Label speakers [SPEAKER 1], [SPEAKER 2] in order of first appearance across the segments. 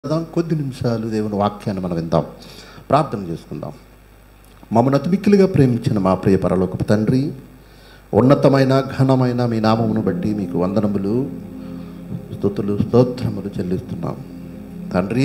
[SPEAKER 1] మాట్లాడదాం కొద్ది నిమిషాలు దేవుని వాక్యాన్ని మనం విందాం ప్రార్థన చేసుకుందాం మమ్మల్ని అతి మిక్కిలిగా ప్రేమించిన మా ప్రియ పరలోకపు తండ్రి ఉన్నతమైన ఘనమైన మీ నామమును బట్టి మీకు వందనములు స్తుతులు స్తోత్రములు చెల్లిస్తున్నాం తండ్రి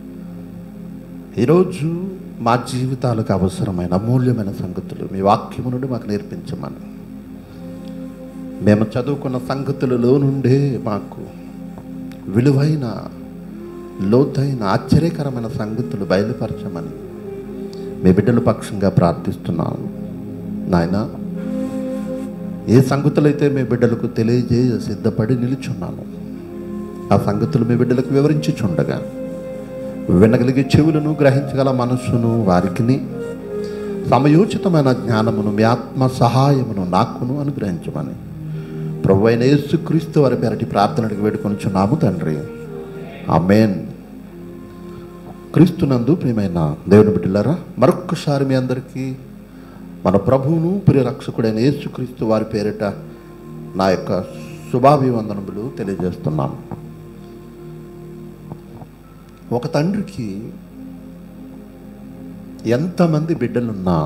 [SPEAKER 1] ఈరోజు మా జీవితాలకు అవసరమైన అమూల్యమైన సంగతులు మీ వాక్యము నుండి మాకు నేర్పించమని మేము చదువుకున్న సంగతులలో నుండే మాకు విలువైన లోతైన ఆశ్చర్యకరమైన సంగతులు బయలుపరచమని మీ బిడ్డల పక్షంగా ప్రార్థిస్తున్నాను నాయన ఏ సంగతులైతే మీ బిడ్డలకు తెలియజేయ సిద్ధపడి నిలుచున్నాను ఆ సంగతులు మీ బిడ్డలకు వివరించుచుండగా వినగలిగే చెవులను గ్రహించగల మనస్సును వారికిని సమయోచితమైన జ్ఞానమును మీ ఆత్మ సహాయమును నాకును అనుగ్రహించమని ప్రభు అయిన యేసుక్రీస్తు వారి పేరటి ప్రార్థనకు వేడుకొనిచున్నాము తండ్రి ఆమెన్ క్రీస్తునందు ప్రియమైన దేవుని బిడ్డలారా మరొక్కసారి మీ అందరికీ మన ప్రభువును ప్రియ రక్షకుడైన యేసుక్రీస్తు వారి పేరిట నా యొక్క శుభాభివందనములు తెలియజేస్తున్నాను ఒక తండ్రికి ఎంతమంది బిడ్డలున్నా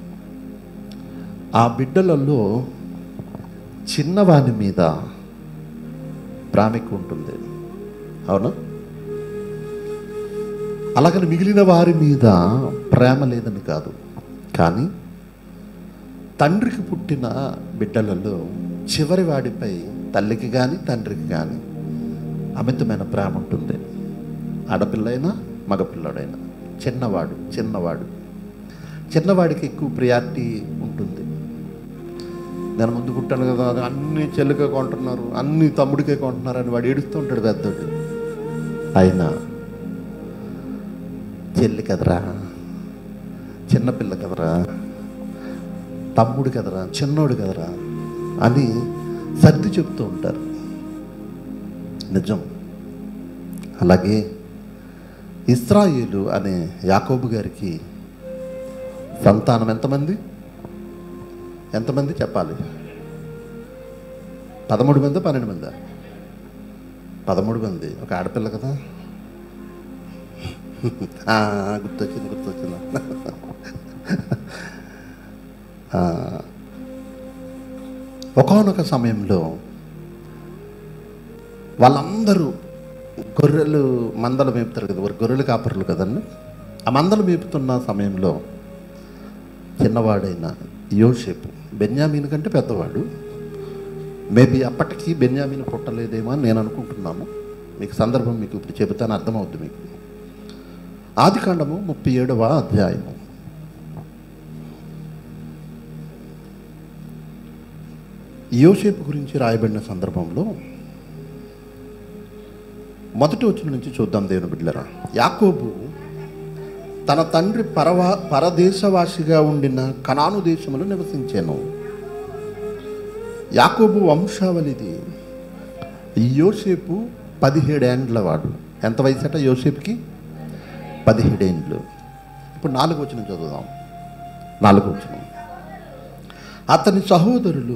[SPEAKER 1] ఆ బిడ్డలలో చిన్నవాని మీద ప్రాముఖ్యం ఉంటుంది అవునా అలాగని మిగిలిన వారి మీద ప్రేమ లేదని కాదు కానీ తండ్రికి పుట్టిన బిడ్డలలో చివరి వాడిపై తల్లికి కానీ తండ్రికి కానీ అమితమైన ప్రేమ ఉంటుంది ఆడపిల్లైనా మగపిల్లడైనా చిన్నవాడు చిన్నవాడు చిన్నవాడికి ఎక్కువ ప్రియారిటీ ఉంటుంది నేను ముందు పుట్టాను కదా అది అన్ని చెల్లికే కొంటున్నారు అన్ని తమ్ముడికే కొంటున్నారు అని వాడు ఏడుస్తూ ఉంటాడు పెద్దోడు అయినా చెల్లి కదరా చిన్నపిల్ల కదరా తమ్ముడు కదరా చిన్నోడు కదరా అని సర్ది చెప్తూ ఉంటారు నిజం అలాగే ఇస్రాయేలు అనే యాకోబు గారికి సంతానం ఎంతమంది ఎంతమంది చెప్పాలి పదమూడు మంది పన్నెండు మంది పదమూడు మంది ఒక ఆడపిల్ల కదా ఆ, గుర్తొచ్చింది గుర్తొచ్చింది ఒకనొక సమయంలో వాళ్ళందరూ గొర్రెలు మందలు మేపుతారు కదా వారు గొర్రెలు కాపరులు కదండి ఆ మందలు మేపుతున్న సమయంలో చిన్నవాడైన యోసేపు బెన్యామీన్ కంటే పెద్దవాడు మేబీ అప్పటికి బెన్యామీన్ పుట్టలేదేమో అని నేను అనుకుంటున్నాను మీకు సందర్భం మీకు ఇప్పుడు చెబుతాను అర్థమవుద్ది మీకు ఆది కాండము ముప్పై ఏడవ అధ్యాయము యోసేపు గురించి రాయబడిన సందర్భంలో మొదటి వచ్చిన నుంచి చూద్దాం దేవుని బిడ్డలరా యాకోబు తన తండ్రి పరవా పరదేశవాసిగా ఉండిన కనాను దేశంలో నివసించాను యాకోబు వంశావళిది యోసేపు పదిహేడేండ్ల వాడు ఎంత వయసట యోసేపుకి పదిహేడేండ్లు ఇప్పుడు నాలుగు వచ్చిన చదువుదాం నాలుగు వచ్చిన అతని సహోదరులు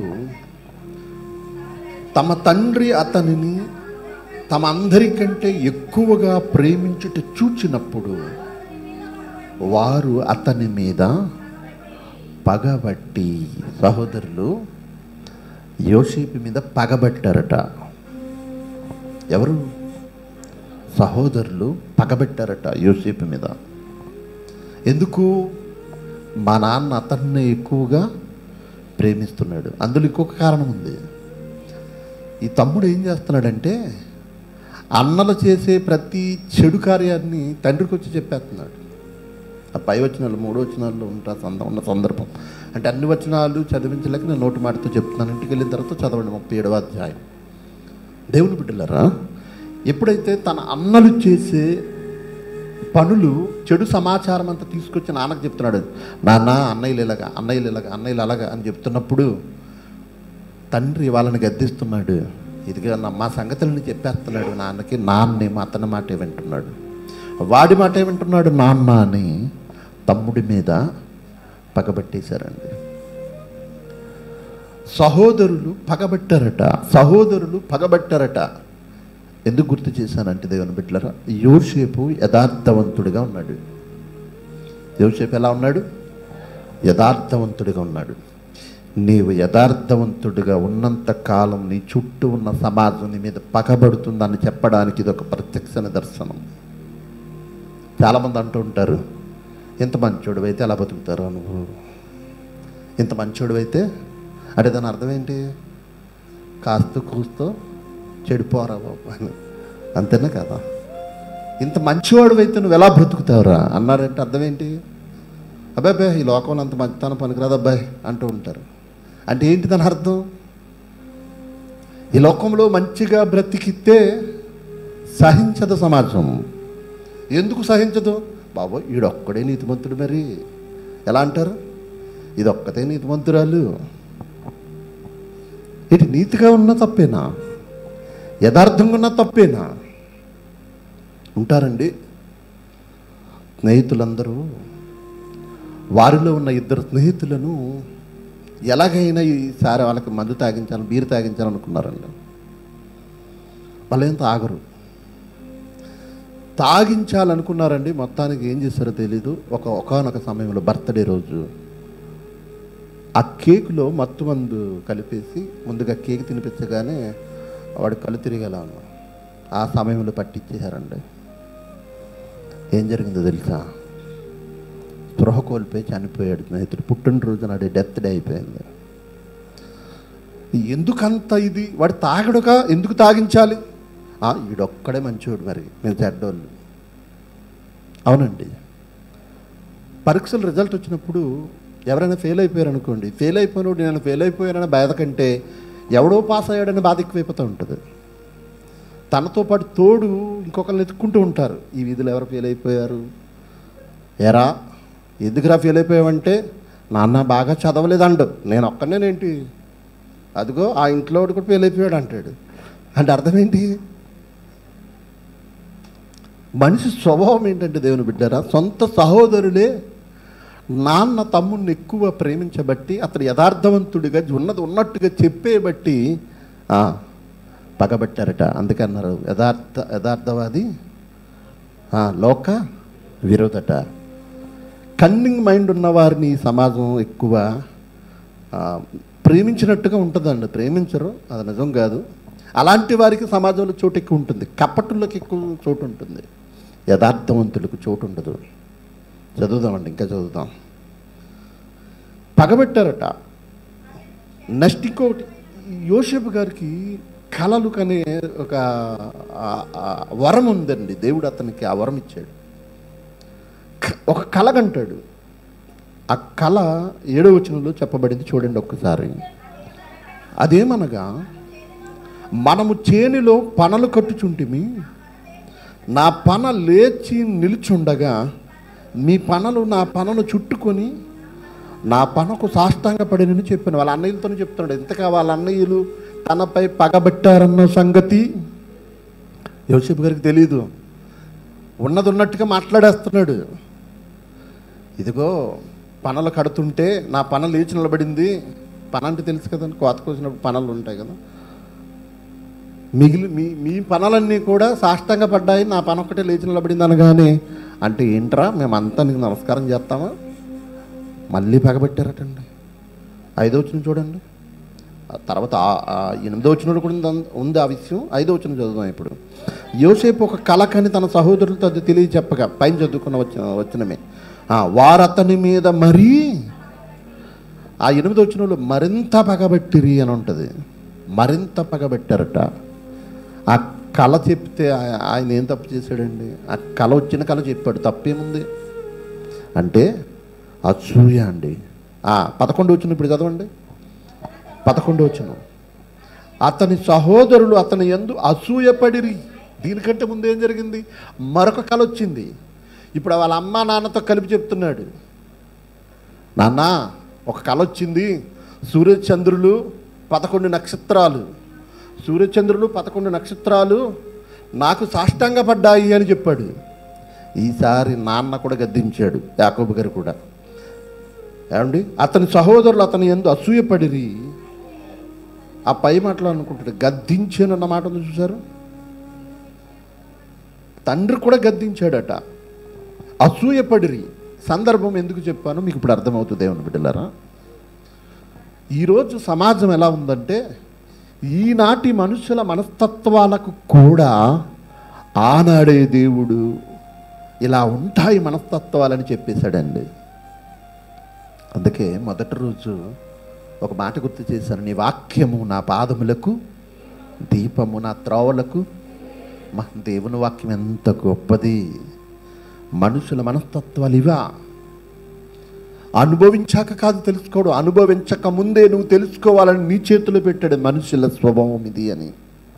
[SPEAKER 1] తమ తండ్రి అతనిని తమ అందరికంటే ఎక్కువగా ప్రేమించుట చూచినప్పుడు వారు అతని మీద పగబట్టి సహోదరులు యోసేపు మీద పగబట్టారట ఎవరు సహోదరులు పగబెట్టారట యోసేపు మీద ఎందుకు మా నాన్న అతన్ని ఎక్కువగా ప్రేమిస్తున్నాడు అందులో ఇంకొక కారణం ఉంది ఈ తమ్ముడు ఏం చేస్తున్నాడంటే అన్నలు చేసే ప్రతి చెడు కార్యాన్ని తండ్రికి వచ్చి చెప్పేస్తున్నాడు ఆ పై వచనాలు మూడు వచనాల్లో ఉంటా సంద ఉన్న సందర్భం అంటే అన్ని వచనాలు చదివించలేక నేను నోటి మాటతో చెప్తున్నాను ఇంటికి వెళ్ళిన తర్వాత చదవండి ముప్పై ఏడవ అధ్యాయం దేవుని బిడ్డలారా ఎప్పుడైతే తన అన్నలు చేసే పనులు చెడు సమాచారం అంతా తీసుకొచ్చి నాన్నకు చెప్తున్నాడు నాన్న అన్నయ్యలు ఇలాగా అన్నయ్యలు ఇలాగా అన్నయ్యలు అలాగా అని చెప్తున్నప్పుడు తండ్రి వాళ్ళని గద్దిస్తున్నాడు ఇదిగా నా మా సంగతులని చెప్పేస్తున్నాడు నాన్నకి నాన్నేమో అతని మాట వింటున్నాడు వాడి మాట వింటున్నాడు నాన్న అని తమ్ముడి మీద పగబట్టేశారండి సహోదరులు పగబట్టారట సహోదరులు పగబట్టారట ఎందుకు గుర్తు చేశానంటే దేవుని బిడ్డలరా యోసేపు యథార్థవంతుడిగా ఉన్నాడు యోసేపు ఎలా ఉన్నాడు యథార్థవంతుడిగా ఉన్నాడు నీవు యథార్థవంతుడిగా ఉన్నంత కాలం నీ చుట్టూ ఉన్న సమాజం నీ మీద పగబడుతుందని చెప్పడానికి ఇది ఒక ప్రత్యక్ష నిదర్శనం చాలామంది అంటూ ఉంటారు ఇంత మంచోడు అయితే ఎలా బతుకుతారు నువ్వు ఇంత మంచోడు అయితే అంటే దాని అర్థం ఏంటి కాస్త కూస్తో చెడిపోరా బాబు అని అంతేనా కదా ఇంత మంచివాడు అయితే నువ్వు ఎలా బ్రతుకుతావురా అన్నారంటే అర్థం ఏంటి అబ్బాయి అబ్బాయి ఈ లోకంలో అంత మంచితనం పనికిరాదు అబ్బాయి అంటూ ఉంటారు అంటే ఏంటి దాని అర్థం ఈ లోకంలో మంచిగా బ్రతికితే సహించదు సమాజం ఎందుకు సహించదు బాబు ఈడొక్కడే నీతిమంతుడు మరి ఎలా అంటారు ఇది ఒక్కతే నీతిమంతురాలు ఇటు నీతిగా ఉన్న తప్పేనా యథార్థంగా ఉన్న తప్పేనా ఉంటారండి స్నేహితులందరూ వారిలో ఉన్న ఇద్దరు స్నేహితులను ఎలాగైనా ఈసారి వాళ్ళకి మందు తాగించాలి బీరు తాగించాలనుకున్నారండి వాళ్ళు ఏం తాగరు తాగించాలనుకున్నారండి మొత్తానికి ఏం చేస్తారో తెలీదు ఒక ఒకనొక సమయంలో బర్త్డే రోజు ఆ కేకులో మత్తు మందు కలిపేసి ముందుగా కేక్ తినిపించగానే వాడు కళ్ళు తిరిగేలా ఉన్నాడు ఆ సమయంలో పట్టించేశారండి ఏం జరిగిందో తెలుసా స్పృహ కోల్పోయి చనిపోయాడు స్నేహితుడు పుట్టినరోజు నాడు డెత్ డే అయిపోయింది ఎందుకంత ఇది వాడు తాగడుగా ఎందుకు తాగించాలి ఆ, ఈడొక్కడే మంచివాడు మరి మేము చెడ్డోళ్ళు అవునండి పరీక్షలు రిజల్ట్ వచ్చినప్పుడు ఎవరైనా ఫెయిల్ అయిపోయారు అనుకోండి ఫెయిల్ అయిపోయినప్పుడు నేను ఫెయిల్ అయిపోయానని బాధ కంటే ఎవడో పాస్ అయ్యాడని బాధ ఎక్కువైపోతూ ఉంటుంది తనతో పాటు తోడు ఇంకొకరిని ఎత్తుక్కుంటూ ఉంటారు ఈ వీధిలో ఎవరు ఫెయిల్ అయిపోయారు ఎరా ఎందుకురా ఫెయిల్ అయిపోయావంటే నాన్న బాగా చదవలేదండు నేను ఒక్కనేనేంటి అదిగో ఆ ఇంట్లో వాడు కూడా ఫెయిల్ అయిపోయాడు అంటాడు అంటే అర్థం ఏంటి మనిషి స్వభావం ఏంటంటే దేవుని బిడ్డారా సొంత సహోదరులే నాన్న తమ్ముడిని ఎక్కువ ప్రేమించబట్టి అతడు యథార్థవంతుడిగా ఉన్నది ఉన్నట్టుగా చెప్పేబట్టి ఆ, పగబట్టారట అందుకే అన్నారు యథార్థ యథార్థవాది ఆ, లోక విరోధట కన్నింగ్ మైండ్ ఉన్న వారిని ఈ సమాజం ఎక్కువ ఆ, ప్రేమించినట్టుగా ఉంటుందండి ప్రేమించరు అది నిజం కాదు అలాంటి వారికి సమాజంలో చోటు ఎక్కువ ఉంటుంది కపటులకు ఎక్కువ చోటు ఉంటుంది యథార్థవంతులకు చోటు ఉండదు చదువుదామండి ఇంకా చదువుదాం పగబెట్టారట నెక్స్ట్ ఇంకొకటి యోసేపు గారికి కళలు కనే ఒక ఆ, ఆ, వరం ఉందండి దేవుడు అతనికి ఆ వరం ఇచ్చాడు క- ఒక కళ కంటాడు ఆ కళ ఏడో వచనంలో చెప్పబడింది చూడండి ఒక్కసారి అదేమనగా మనము చేనిలో పనలు కట్టుచుంటిమి నా పన లేచి నిలుచుండగా మీ పనలు నా పనను చుట్టుకొని నా పనకు సాష్టాంగ పడినని చెప్పాను వాళ్ళ అన్నయ్యలతోనే చెప్తున్నాడు ఎంతగా వాళ్ళ అన్నయ్యలు తనపై పగబట్టారన్న సంగతి యోసేపు గారికి తెలియదు ఉన్నది ఉన్నట్టుగా మాట్లాడేస్తున్నాడు ఇదిగో పనలు కడుతుంటే నా పన లేచి నిలబడింది పన అంటే తెలుసు కదండి కోత కోసినప్పుడు పనలు ఉంటాయి కదా మిగిలి మీ మీ పనులన్నీ కూడా సాష్టంగా పడ్డాయి నా పని ఒక్కటే లేచి నిలబడింది అనగానే అంటే ఏంట్రా మేమంతా నీకు నమస్కారం చేస్తామా మళ్ళీ పగబెట్టారటండి ఐదో వచ్చిన చూడండి ఆ తర్వాత ఆ- ఆ ఎనిమిదో వచ్చిన కూడా ఉంది- ఉంది ఆ విషయం ఐదో వచ్చిన చదువుదాం ఇప్పుడు యోసేపు ఒక కలకని తన సహోదరులతో అది తెలియ చెప్పగా పైన చదువుకున్న వచ్చిన వచ్చినమే ఆ, వారు అతని మీద మరీ ఆ ఎనిమిది వచ్చిన వాళ్ళు మరింత పగబెట్టిరి అని ఉంటుంది మరింత పగబెట్టారట ఆ కళ చెప్తే ఆ- ఆయన ఏం తప్పు చేశాడండి ఆ కళ వచ్చిన కళ చెప్పాడు తప్పేముంది అంటే అసూయ అండి ఆ, పదకొండు వచ్చిన ఇప్పుడు చదవండి పదకొండు వచ్చిన అతని సహోదరులు అతని ఎందు అసూయపడిరి దీనికంటే ముందు ఏం జరిగింది మరొక కళ వచ్చింది ఇప్పుడు వాళ్ళ అమ్మ నాన్నతో కలిపి చెప్తున్నాడు నాన్న ఒక కళ వచ్చింది సూర్యచంద్రులు పదకొండు నక్షత్రాలు సూర్యచంద్రులు పదకొండు నక్షత్రాలు నాకు సాష్టాంగ పడ్డాయి అని చెప్పాడు ఈసారి నాన్న కూడా గద్దించాడు యాకోబు గారు కూడా ఏమండి అతని సహోదరులు అతని ఎందు అసూయపడిరి ఆ పై మాటలు అనుకుంటాడు గద్దించాను అన్న మాట ఉంది చూసారు తండ్రి కూడా గద్దించాడట అసూయపడిరి సందర్భం ఎందుకు చెప్పానో మీకు ఇప్పుడు అర్థమవుతుంది దేవుని బిడ్డలారా ఈరోజు సమాజం ఎలా ఉందంటే ఈనాటి మనుషుల మనస్తత్వాలకు కూడా ఆనాడే దేవుడు ఇలా ఉంటాయి మనస్తత్వాలని చెప్పేశాడండి అందుకే మొదటి రోజు ఒక మాట గుర్తు చేశాను నీ వాక్యము నా పాదములకు దీపము నా త్రోవలకు మా దేవుని వాక్యం ఎంత గొప్పది మనుషుల మనస్తత్వాలు ఇవా అనుభవించాక కాదు తెలుసుకోవడం అనుభవించక ముందే నువ్వు తెలుసుకోవాలని నీ చేతిలో పెట్టాడు మనుషుల స్వభావం ఇది అని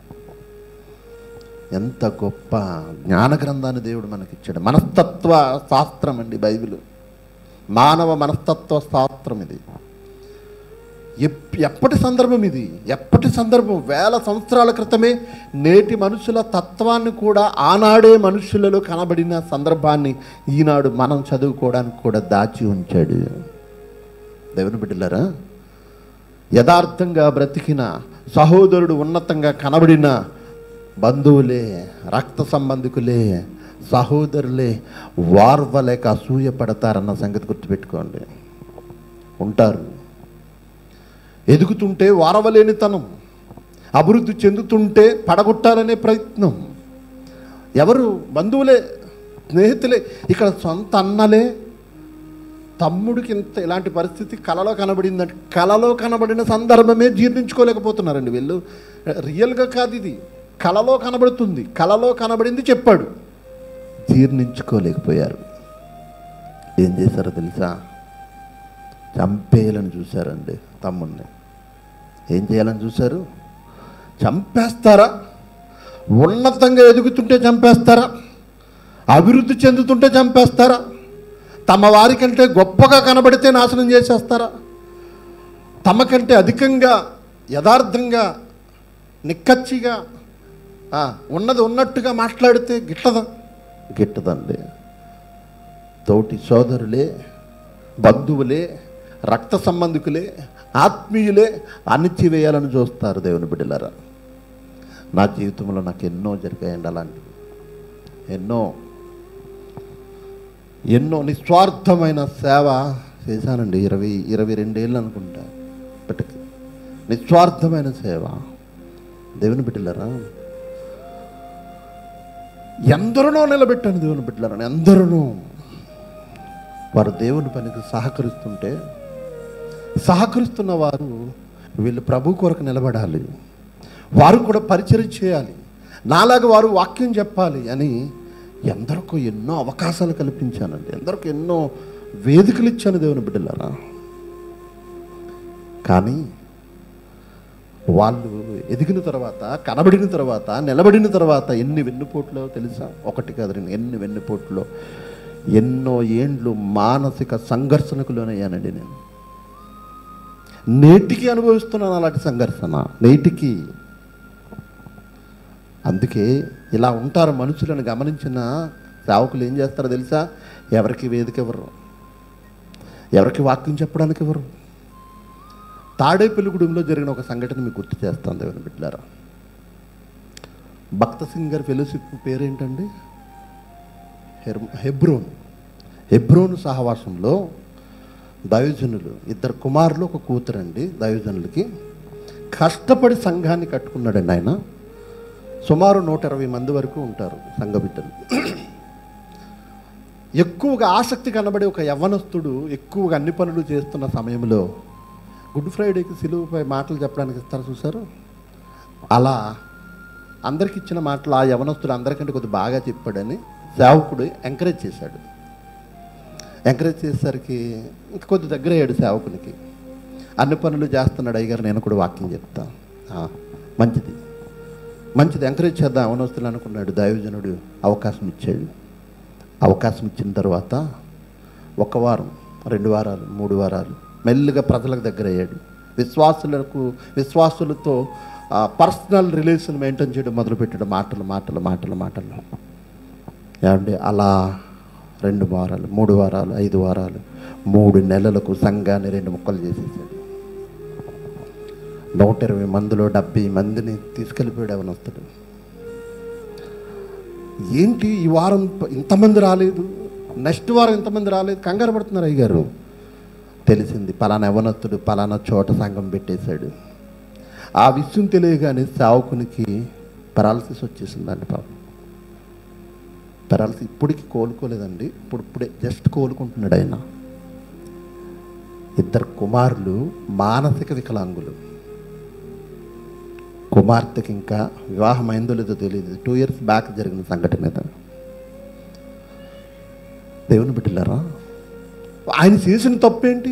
[SPEAKER 1] ఎంత గొప్ప జ్ఞాన గ్రంథాన్ని దేవుడు మనకిచ్చాడు మనస్తత్వ శాస్త్రం అండి బైబిల్ మానవ మనస్తత్వ శాస్త్రం ఇది ఎప్- ఎప్పటి సందర్భం ఇది ఎప్పటి సందర్భం వేల సంవత్సరాల క్రితమే నేటి మనుషుల తత్వాన్ని కూడా ఆనాడే మనుషులలో కనబడిన సందర్భాన్ని ఈనాడు మనం చదువుకోవడానికి కూడా దాచి ఉంచాడు దేవుని బిడ్డలారా యథార్థంగా బ్రతికిన సహోదరుడు ఉన్నతంగా కనబడిన బంధువులే రక్త సంబంధికులే సహోదరులే వార్వలేక అసూయ పడతారన్న సంగతి గుర్తుపెట్టుకోండి ఉంటారు ఎదుగుతుంటే వారవలేనితనం అభివృద్ధి చెందుతుంటే పడగొట్టాలనే ప్రయత్నం ఎవరు బంధువులే స్నేహితులే ఇక్కడ సొంత అన్నలే తమ్ముడికి ఇంత ఇలాంటి పరిస్థితి కలలో కనబడిందంటే కలలో కనబడిన సందర్భమే జీర్ణించుకోలేకపోతున్నారండి వీళ్ళు రియల్గా కాదు ఇది కలలో కనబడుతుంది కలలో కనబడింది చెప్పాడు జీర్ణించుకోలేకపోయారు ఏం చేశారో తెలుసా చంపేయాలని చూశారండి తమ్ముడిని ఏం చేయాలని చూశారు చంపేస్తారా ఉన్నతంగా ఎదుగుతుంటే చంపేస్తారా అభివృద్ధి చెందుతుంటే చంపేస్తారా తమ వారికంటే గొప్పగా కనబడితే నాశనం చేసేస్తారా తమకంటే అధికంగా యథార్థంగా నిక్కచ్చిగా ఆ, ఉన్నది ఉన్నట్టుగా మాట్లాడితే గిట్టదా గిట్టదండి తోటి సోదరులే బంధువులే రక్త సంబంధికులే ఆత్మీయులే అణిచివేయాలని చూస్తారు దేవుని బిడ్డలారా నా జీవితంలో నాకు ఎన్నో జరిగాయండి అలాంటివి ఎన్నో ఎన్నో నిస్వార్థమైన సేవ చేశానండి ఇరవై ఇరవై రెండేళ్ళు అనుకుంటా ఇప్పటికి నిస్వార్థమైన సేవ దేవుని బిడ్డలారా ఎందరినో నిలబెట్టాను దేవుని బిడ్డలారా ఎందరినో వారు దేవుని పనికి సహకరిస్తుంటే సహకరిస్తున్న వారు వీళ్ళు ప్రభు కొరకు నిలబడాలి వారు కూడా పరిచయం చేయాలి నాలాగా వారు వాక్యం చెప్పాలి అని ఎందరికో ఎన్నో అవకాశాలు కల్పించానండి ఎందరికో ఎన్నో వేదికలు ఇచ్చాను దేవుని బిడ్డలారా కానీ వాళ్ళు ఎదిగిన తర్వాత కనబడిన తర్వాత నిలబడిన తర్వాత ఎన్ని వెన్నుపోట్లో తెలుసా ఒకటి కాదు రెండు ఎన్ని వెన్నుపోట్లో ఎన్నో ఏండ్లు మానసిక సంఘర్షణకు లోనయ్యానండి నేను నేటికి అనుభవిస్తున్నాను అలాంటి సంఘర్షణ నేటికి అందుకే ఇలా ఉంటారు మనుషులను గమనించిన సేవకులు ఏం చేస్తారో తెలుసా ఎవరికి వేదిక ఇవ్వరు ఎవరికి వాక్యం చెప్పడానికి ఇవ్వరు తాడేపల్లిగూడెంలో జరిగిన ఒక సంఘటన మీకు గుర్తు చేస్తాను దేవుని బిడ్డారా భక్త సింగ్ గారి ఫెలోషిప్ పేరేంటండి హెర్ హెబ్రోన్ హెబ్రోన్ సహవాసంలో దైవజనులు ఇద్దరు కుమారులు ఒక కూతురండి దైవజనులకి కష్టపడి సంఘాన్ని కట్టుకున్నాడండి ఆయన సుమారు నూట ఇరవై మంది వరకు ఉంటారు సంఘ బిడ్డలు ఎక్కువగా ఆసక్తి కనబడే ఒక యవ్వనస్తుడు ఎక్కువగా అన్ని పనులు చేస్తున్న సమయంలో గుడ్ ఫ్రైడేకి సిలువుపై మాటలు చెప్పడానికి ఇస్తారు చూసారు అలా అందరికి ఇచ్చిన మాటలు ఆ యవనస్తుడు అందరికంటే కొద్దిగా బాగా చెప్పాడని సేవకుడు ఎంకరేజ్ చేశాడు ఎంకరేజ్ చేసేసరికి ఇంక కొద్ది దగ్గర అయ్యాడు సేవకునికి అన్ని పనులు చేస్తున్నాడు అయ్యగారు నేను కూడా వాక్యం చెప్తా ఆ, మంచిది మంచిది ఎంకరేజ్ చేద్దాం అవనవస్తులు అనుకున్నాడు దైవజనుడు అవకాశం ఇచ్చాడు అవకాశం ఇచ్చిన తర్వాత ఒక వారం రెండు వారాలు మూడు వారాలు మెల్లిగా ప్రజలకు దగ్గర అయ్యాడు విశ్వాసులకు విశ్వాసులతో పర్సనల్ రిలేషన్ మెయింటైన్ చేయడం మొదలుపెట్టాడు మాటలు మాటలు మాటలు మాటలు ఏమండి అలా రెండు వారాలు మూడు వారాలు ఐదు వారాలు మూడు నెలలకు సంఘాన్ని రెండు ముక్కలు చేసేసాడు నూట ఇరవై మందిలో డెబ్బై మందిని తీసుకెళ్ళిపోయాడు అవనొస్తాడు ఏంటి ఈ వారం ఇంతమంది రాలేదు నెక్స్ట్ వారం ఇంతమంది రాలేదు కంగారు పడుతున్నారు అయ్యగారు తెలిసింది పలానా యవనత్తుడు పలానా చోట సంఘం పెట్టేశాడు ఆ విషయం తెలియగానే సేవకునికి పెరాలసిస్ వచ్చేసిందండి పాపం పెరాలసిస్ ఇప్పటికి కోలుకోలేదండి ఇప్పుడు ఇప్పుడే జస్ట్ కోలుకుంటున్నాడు ఆయన ఇద్దరు కుమారులు మానసిక వికలాంగులు కుమార్తెకి ఇంకా వివాహం అయిందో లేదో తెలియదు టూ ఇయర్స్ బ్యాక్ జరిగిన సంఘటన ఇది దేవుని బిడ్డలారా ఆయన చేసిన తప్పేంటి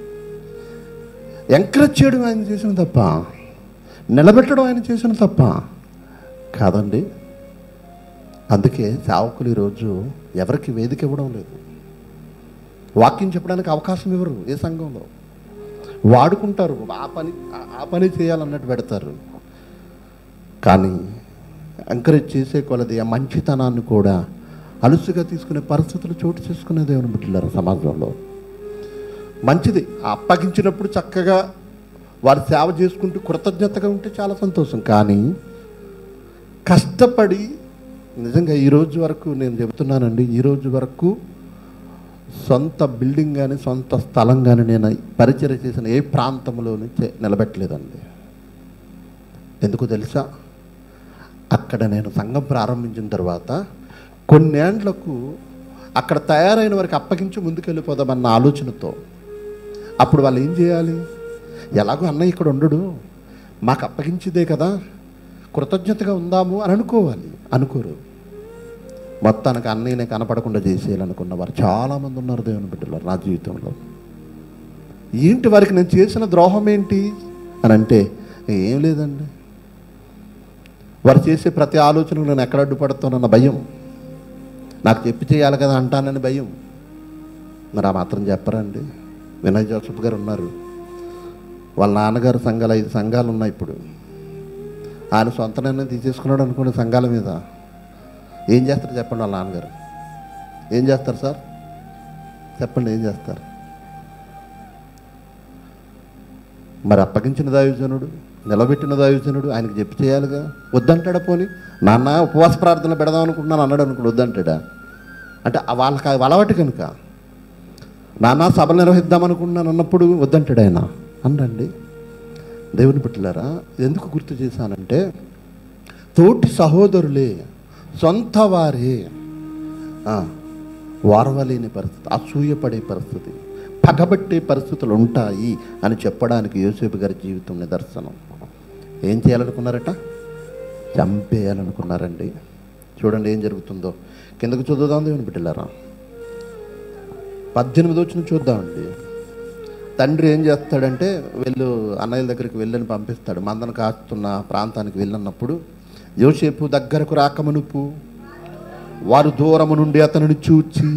[SPEAKER 1] ఎంకరేజ్ చేయడం ఆయన చేసిన తప్ప నిలబెట్టడం ఆయన చేసిన తప్ప కాదండి అందుకే సేవకులు ఈరోజు ఎవరికి వేదిక ఇవ్వడం లేదు వాక్యం చెప్పడానికి అవకాశం ఇవ్వరు ఏ సంఘంలో వాడుకుంటారు ఆ పని ఆ- ఆ పని చేయాలన్నట్టు పెడతారు కానీ ఎంకరేజ్ చేసే కొలది ఆ మంచితనాన్ని కూడా అలుసుగా తీసుకునే పరిస్థితులు చోటు చేసుకునే దేవుని బిడ్డలారు సమాజంలో మంచిది అప్పగించినప్పుడు చక్కగా వారి సేవ చేసుకుంటూ కృతజ్ఞతగా ఉంటే చాలా సంతోషం కానీ కష్టపడి నిజంగా ఈ రోజు వరకు నేను చెబుతున్నానండి ఈ రోజు వరకు సొంత బిల్డింగ్ కానీ సొంత స్థలం కానీ నేను పరిచయం చేసిన ఏ ప్రాంతంలోనూ చే- నిలబెట్టలేదండి ఎందుకు తెలుసా అక్కడ నేను సంఘం ప్రారంభించిన తర్వాత కొన్నేండ్లకు అక్కడ తయారైన వారికి అప్పగించి ముందుకెళ్ళిపోదామన్న ఆలోచనతో అప్పుడు వాళ్ళు ఏం చేయాలి ఎలాగో అన్నయ్య ఇక్కడ ఉండడు మాకు అప్పగించిదే కదా కృతజ్ఞతగా ఉందాము అని అనుకోవాలి అనుకోరు మొత్తానికి అన్నయ్యనే కనపడకుండా చేసేయాలనుకున్న వారు చాలామంది ఉన్నారు దేవుని బిడ్డలు నా జీవితంలో ఏంటి వారికి నేను చేసిన ద్రోహం ఏంటి అని అంటే ఏం లేదండి వారు చేసే ప్రతి ఆలోచనకు నేను ఎక్కడ అడ్డుపడుతానన్న భయం నాకు చెప్పి చేయాలి కదా అంటానని భయం మరి ఆ మాత్రం చెప్పరండి వినయ్ జోసఫ్ గారు ఉన్నారు వాళ్ళ నాన్నగారు సంఘాలు ఐదు సంఘాలు ఉన్నాయి ఇప్పుడు ఆయన సొంత నిర్ణయం తీసేసుకున్నాడు అనుకునే సంఘాల మీద ఏం చేస్తారు చెప్పండి వాళ్ళ నాన్నగారు ఏం చేస్తారు సార్ చెప్పండి ఏం చేస్తారు మరి అప్పగించిన దాయుజనుడు నిలబెట్టిన దాయుజనుడు ఆయనకి చెప్పి చేయాలిగా వద్దంటాడా పోని నాన్న ఉపవాస ప్రార్థన పెడదాం అనుకుంటున్నాను అన్నాడు అనుకోడు వద్దంటాడా అంటే ఆ వాళ్ళకి అది అలవాటు కనుక నాన్న సభలు నిర్వహిద్దాం అనుకుంటున్నాను అన్నప్పుడు వద్దంటాడు ఆయన అనండి దేవుని బిడ్డలారా ఎందుకు గుర్తు చేశానంటే తోటి సహోదరులే సొంత వారే ఆ, వారవలేని పరిస్థితి అసూయపడే పరిస్థితి పగబట్టే పరిస్థితులు ఉంటాయి అని చెప్పడానికి యోసేపు గారి జీవితం నిదర్శనం ఏం చేయాలనుకున్నారట చంపేయాలనుకున్నారండి చూడండి ఏం జరుగుతుందో కిందకు చదువుదాం దేవుని బిడ్డలారా పద్దెనిమిది వచ్చిన చూద్దామండి తండ్రి ఏం చేస్తాడంటే వెళ్ళు అన్నయ్యల దగ్గరికి వెళ్ళని పంపిస్తాడు మందను కాస్తున్న ప్రాంతానికి వెళ్ళన్నప్పుడు యోసేపు దగ్గరకు రాకమనుపు వారు దూరము నుండి అతనిని చూచి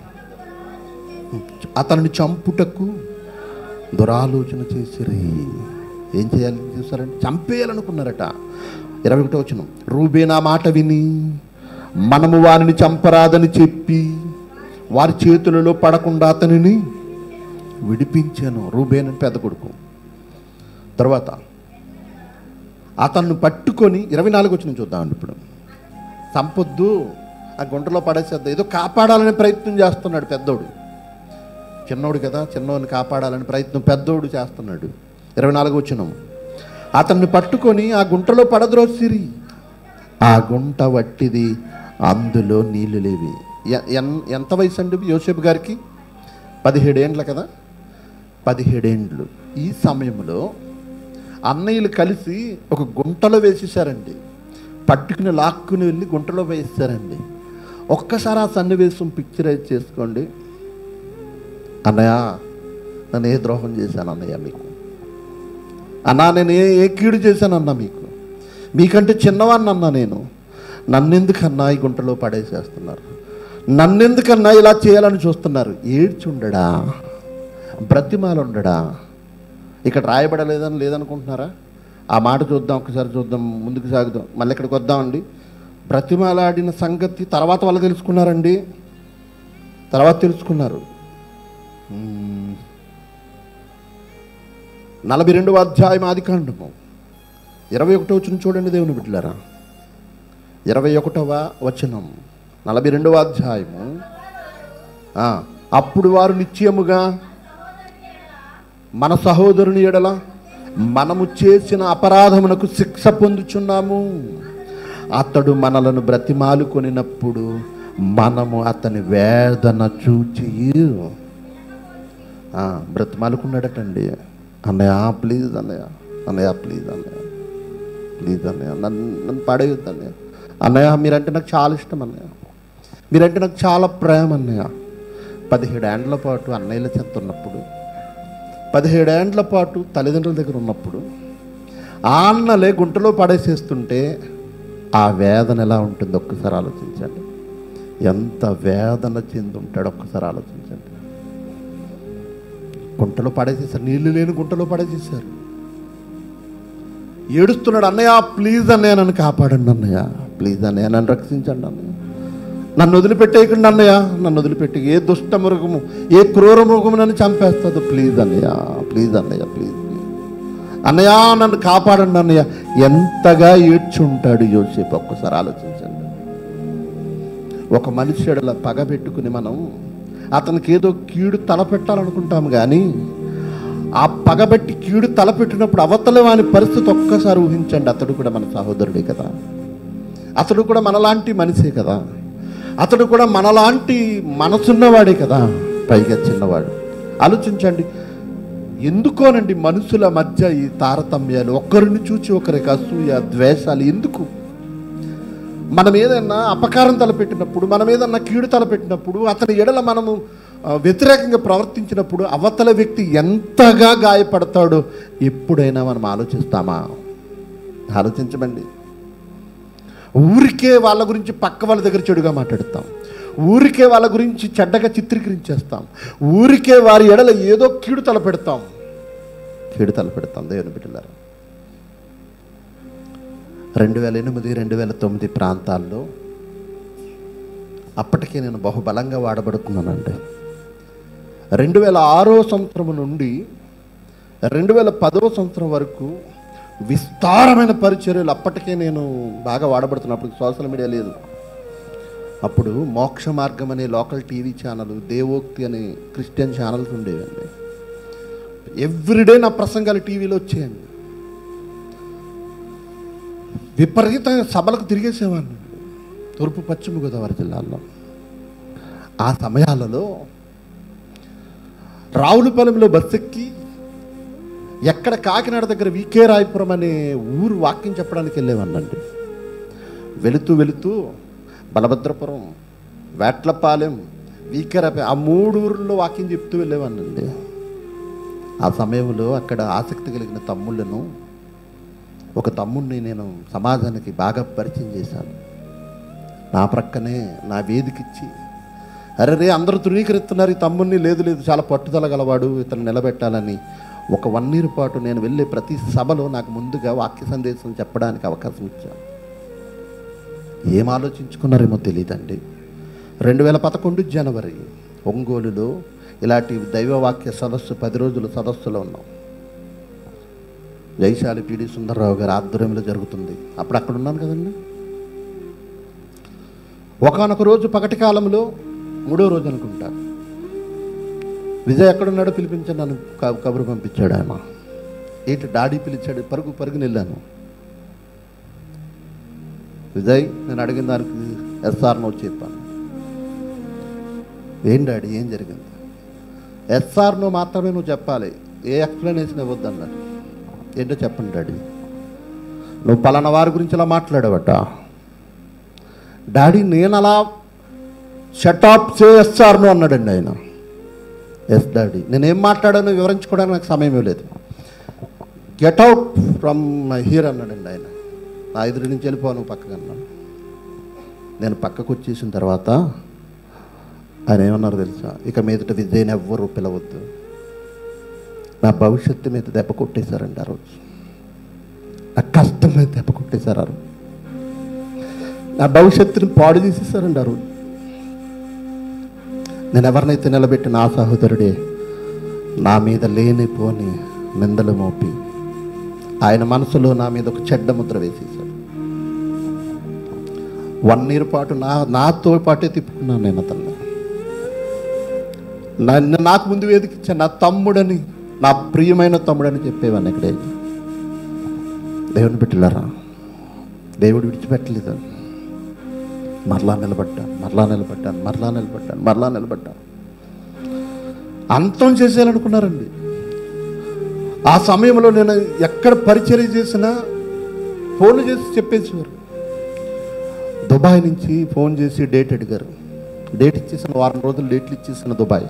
[SPEAKER 1] అతనిని చంపుటకు దురాలోచన చేసిరి ఏం చేయాలి చూసారంటే చంపేయాలనుకున్నారట ఇరవై ఒకటో వచ్చిన రూబేనా మాట విని మనము వారిని చంపరాదని చెప్పి వారి చేతులలో పడకుండా అతనిని విడిపించాను రూబేన్ అని పెద్ద కొడుకు తర్వాత అతన్ని పట్టుకొని ఇరవై నాలుగు వచ్చిన చూద్దామండి ఇప్పుడు సంపొద్దు ఆ గుంటలో పడేసేద్దాం ఏదో కాపాడాలనే ప్రయత్నం చేస్తున్నాడు పెద్దోడు చిన్నోడు కదా చిన్నోడిని కాపాడాలని ప్రయత్నం పెద్దోడు చేస్తున్నాడు ఇరవై నాలుగు వచ్చినాం అతన్ని పట్టుకొని ఆ గుంటలో పడద్రోసిరి ఆ గుంట వట్టిది అందులో నీళ్లు లేవి ఎ- ఎన్- ఎంత వయసు అండి యోసేపు గారికి పదిహేడేండ్ల కదా పదిహేడేండ్లు ఈ సమయంలో అన్నయ్యలు కలిసి ఒక గుంటలో వేసేసారండి పట్టుకుని లాక్కుని వెళ్ళి గుంటలో వేసేసారండి ఒక్కసారి ఆ సన్నివేశం పిక్చరైజ్ చేసుకోండి అన్నయ్య నన్ను ఏ ద్రోహం చేశాను అన్నయ్య మీకు అన్నా నేను ఏ ఏ కీడు చేశాను అన్నా మీకు మీకంటే చిన్నవాడిని అన్నా నేను నన్నెందుకన్నా ఈ గుంటలో పడేసేస్తున్నారు నన్నెందుకన్నా ఇలా చేయాలని చూస్తున్నారు ఏడ్చుండడా బ్రతిమాలుండడా ఇక్కడ రాయబడలేదని లేదనుకుంటున్నారా ఆ మాట చూద్దాం ఒకసారి చూద్దాం ముందుకు సాగుదాం మళ్ళీ ఇక్కడికి వద్దామండి బ్రతిమాలాడిన సంగతి తర్వాత వాళ్ళు తెలుసుకున్నారండి తర్వాత తెలుసుకున్నారు మ్మ్. నలభై రెండవ అధ్యాయం ఆది కాండము ఇరవై ఒకటో వచ్చిన చూడండి దేవుని బిడ్డలారా ఇరవై ఒకటవ వచనం నలభై రెండవ అధ్యాయము ఆ, అప్పుడు వారు నిశ్చయముగా మన సహోదరుని ఎడల మనము చేసిన అపరాధమునకు శిక్ష పొందుచున్నాము అతడు మనలను బ్రతిమాలు కొనినప్పుడు మనము అతని వేదన చూచి ఆ, బ్రతిమాలుకున్నాడటండి అన్నయ్య ప్లీజ్ అన్నయ్య అన్నయ్య ప్లీజ్ అన్నయ్య ప్లీజ్ అన్నయ్య నన్ను నన్ను పడేయొద్దు అన్నయ్య అన్నయ్య మీరంటే నాకు చాలా ఇష్టం అన్నయ్య మీరంటే నాకు చాలా ప్రేమ అన్నయ్య పదిహేడు ఏండ్ల పాటు అన్నయ్యల చెంత ఉన్నప్పుడు పదిహేడేండ్ల పాటు తల్లిదండ్రుల దగ్గర ఉన్నప్పుడు ఆ అన్నలే గుంటలో పడేసేస్తుంటే ఆ వేదన ఎలా ఉంటుంది ఒక్కసారి ఆలోచించండి ఎంత వేదన చెంది ఉంటాడు ఒక్కసారి ఆలోచించండి గుంటలో పడేసేసారు నీళ్లు లేని గుంటలో పడేసేసారు ఏడుస్తున్నాడు అన్నయ్య ప్లీజ్ అన్నయ్య నన్ను కాపాడండి అన్నయ్య ప్లీజ్ అన్నయ్య నన్ను రక్షించండి అన్నయ్య నన్ను వదిలిపెట్టేయకండి అన్నయ్య నన్ను వదిలిపెట్టి ఏ దుష్ట మృగము ఏ క్రూర మృగము నన్ను చంపేస్తుంది ప్లీజ్ అన్నయ్య ప్లీజ్ అన్నయ్య ప్లీజ్ అన్నయ్య నన్ను కాపాడండి అన్నయ్య ఎంతగా ఏడ్చుంటాడు యోసేపు ఒక్కసారి ఆలోచించండి ఒక మనిషి ఎడల పగ పెట్టుకుని మనం అతనికి ఏదో కీడు తలపెట్టాలనుకుంటాం కానీ ఆ పగబెట్టి కీడు తలపెట్టినప్పుడు అవతల వాని పరిస్థితి ఒక్కసారి ఊహించండి అతడు కూడా మన సహోదరుడే కదా అతడు కూడా మనలాంటి మనిషే కదా అతడు కూడా మనలాంటి మనసున్నవాడే కదా పైగా చిన్నవాడు ఆలోచించండి ఎందుకోనండి మనుషుల మధ్య ఈ తారతమ్యాలు ఒకరిని చూచి ఒకరికి అసూయ ద్వేషాలు ఎందుకు మనం ఏదైనా అపకారం తలపెట్టినప్పుడు మనం ఏదన్నా కీడు తలపెట్టినప్పుడు అతని ఎడల మనము ఆ, వ్యతిరేకంగా ప్రవర్తించినప్పుడు అవతల వ్యక్తి ఎంతగా గాయపడతాడో ఎప్పుడైనా మనం ఆలోచిస్తామా ఆలోచించమండి ఊరికే వాళ్ళ గురించి పక్క వాళ్ళ దగ్గర చెడుగా మాట్లాడతాం ఊరికే వాళ్ళ గురించి చెడ్డగా చిత్రీకరించేస్తాం ఊరికే వారి ఎడల ఏదో కీడు తలపెడతాం కీడు తలపెడతాం దేవుని బిడ్డలారా రెండు వేల ఎనిమిది రెండు వేల తొమ్మిది ప్రాంతాల్లో అప్పటికే నేను బహుబలంగా వాడబడుతున్నానండి రెండు వేల ఆరో సంవత్సరం నుండి రెండు వేల పదవ సంవత్సరం వరకు విస్తారమైన పరిచర్యలు అప్పటికే నేను బాగా వాడబడుతున్నప్పుడు సోషల్ మీడియా లేదు అప్పుడు మోక్ష మార్గం అనే లోకల్ టీవీ ఛానల్ దేవోక్తి అనే క్రిస్టియన్ ఛానల్స్ ఉండేవండి ఎవ్రీడే నా ప్రసంగాలు టీవీలో వచ్చేయండి విపరీతంగా సభలకు తిరిగేసేవాడిని తూర్పు పశ్చిమ గోదావరి జిల్లాలో ఆ సమయాలలో రావులపాలెంలో బస్సు ఎక్కి ఎక్కడ కాకినాడ దగ్గర వికే రాయపురం అనే ఊరు వాక్యం చెప్పడానికి వెళ్ళేవాడినండి వెళుతూ వెళుతూ బలభద్రపురం వేట్లపాలెం వీకేరాపే ఆ మూడు ఊర్లలో వాక్యం చెప్తూ వెళ్ళేవాడినండి ఆ సమయంలో అక్కడ ఆసక్తి కలిగిన తమ్ముళ్ళను ఒక తమ్ముడిని నేను సమాజానికి బాగా పరిచయం చేశాను నా ప్రక్కనే నా వేదికిచ్చి అరే రే అందరూ ధృవీకరిస్తున్నారు ఈ తమ్ముడిని లేదు లేదు చాలా పట్టుదల గలవాడు ఇతను నిలబెట్టాలని ఒక వన్ ఇయర్ పాటు నేను వెళ్ళే ప్రతి సభలో నాకు ముందుగా వాక్య సందేశం చెప్పడానికి అవకాశం ఇచ్చాను ఏం ఆలోచించుకున్నారేమో తెలియదండి రెండు వేల పదకొండు జనవరి ఒంగోలులో ఇలాంటి దైవవాక్య సదస్సు పది రోజుల సదస్సులో ఉన్నాం జైశాలి పిడి సుందరరావు గారి ఆధ్వర్యంలో జరుగుతుంది అప్పుడు అక్కడ ఉన్నాను కదండి ఒకనొక రోజు పగటి కాలంలో మూడో రోజు అనుకుంటా విజయ్ ఎక్కడున్నాడో పిలిపించాను నన్ను క- కబురు పంపించాడు ఆయన ఏంటి డాడీ పిలిచాడు పరుగు పరుగుని వెళ్ళాను విజయ్ నేను అడిగిన దానికి ఎస్ఆర్ నో చెప్పాను ఏం డాడీ ఏం జరిగింది ఎస్ఆర్ నో మాత్రమే నువ్వు చెప్పాలి ఏ ఎక్స్ప్లెనేషన్ ఇవ్వద్దన్నాడు ఏంటో చెప్పండి డాడీ నువ్వు పలానా వారి గురించి ఇలా మాట్లాడావట డాడీ నేను అలా షటాప్ చేస్తాను అన్నాడండి ఆయన ఎస్ డాడీ నేనేం మాట్లాడానో వివరించుకోవడానికి నాకు సమయం లేదు get out from my here అన్నాడండి ఆయన నా ఎదురు నుంచి వెళ్ళిపోను పక్కకు అన్నాడు నేను పక్కకు వచ్చేసిన తర్వాత ఆయన ఏమన్నారు తెలుసా ఇక మీదట విజయని ఎవ్వరూ పిలవద్దు నా భవిష్యత్తు మీద దెబ్బ కొట్టేశారండి ఆ రోజు నా కష్టం మీద దెబ్బ కొట్టేశారు ఆ రోజు నా భవిష్యత్తుని పాడు చేసేసారండి ఆ రోజు నేను ఎవరినైతే నిలబెట్టి నా సహోదరుడే నా మీద లేనిపోని నిందలు మోపి ఆయన మనసులో నా మీద ఒక చెడ్డ ముద్ర వేసేశాడు వన్ ఇయర్ పాటు నా నాతో పాటే తిప్పుకున్నాను నేను అతన్ని నన్ను నాకు ముందు వేదిక ఇచ్చాను నా తమ్ముడని నా ప్రియమైన తమ్ముడని చెప్పేవాడిని ఇక్కడే దేవుని పెట్టిలారా దేవుడు విడిచిపెట్టలేదు మరలా నిలబడ్డాను మరలా నిలబడ్డాను మరలా నిలబడ్డాను మరలా నిలబడ్డాను అంతం చేసేయాలనుకున్నారండి ఆ సమయంలో నేను ఎక్కడ పరిచర్య చేసినా ఫోన్లు చేసి చెప్పేసేవారు దుబాయ్ నుంచి ఫోన్ చేసి డేట్ అడిగారు డేట్ ఇచ్చేసిన వారం రోజులు డేట్లు ఇచ్చేసిన దుబాయ్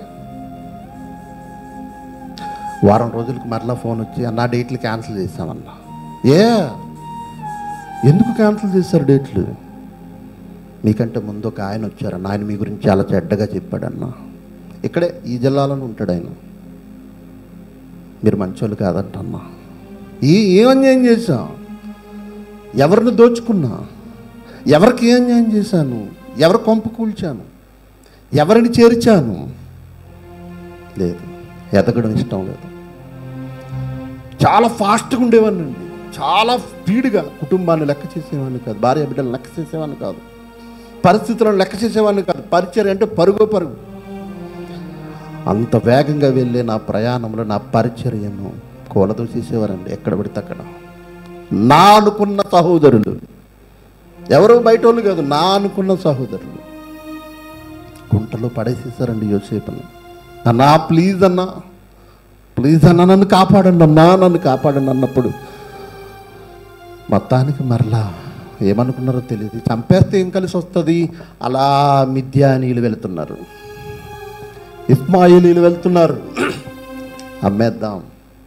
[SPEAKER 1] వారం రోజులకు మరలా ఫోన్ వచ్చి అన్న డేట్లు క్యాన్సిల్ చేశామన్నా ఏ ఎందుకు క్యాన్సిల్ చేశారు డేట్లు మీకంటే ముందు ఒక ఆయన వచ్చారన్న ఆయన మీ గురించి చాలా చెడ్డగా చెప్పాడన్న ఇక్కడే ఈ జిల్లాలోనే ఉంటాడు ఆయన మీరు మంచోళ్ళు కాదంటమ్మా ఈ ఏం అన్యాయం చేశా ఎవరిని దోచుకున్నా ఎవరికి ఏం అన్యాయం చేశాను ఎవరి కొంప కూల్చాను ఎవరిని చేర్చాను లేదు ఎదగడం ఇష్టం లేదు చాలా ఫాస్ట్గా ఉండేవాడినండి చాలా స్పీడ్గా కుటుంబాన్ని లెక్క చేసేవాడిని కాదు భార్య బిడ్డలు లెక్క చేసేవాడిని కాదు పరిస్థితులను లెక్క చేసేవాడిని కాదు పరిచయం అంటే పరుగు పరుగు అంత వేగంగా వెళ్ళే నా ప్రయాణంలో నా పరిచర్యను కూలతో చేసేవారండి ఎక్కడ పడితే అక్కడ నా అనుకున్న సహోదరులు ఎవరు బయట వాళ్ళు కాదు నా అనుకున్న సహోదరులు గుంటలో పడేసేసారండి యోసేపుని అన్నా ప్లీజ్ అన్నా ప్లీజ్ అన్నా నన్ను కాపాడండి అన్నా నన్ను కాపాడండి అన్నప్పుడు మొత్తానికి మరలా ఏమనుకున్నారో తెలియదు చంపేస్తే ఏం కలిసి వస్తుంది అలా మిథ్యానీయులు వెళుతున్నారు ఇస్మాయిలీలు వెళ్తున్నారు అమ్మేద్దాం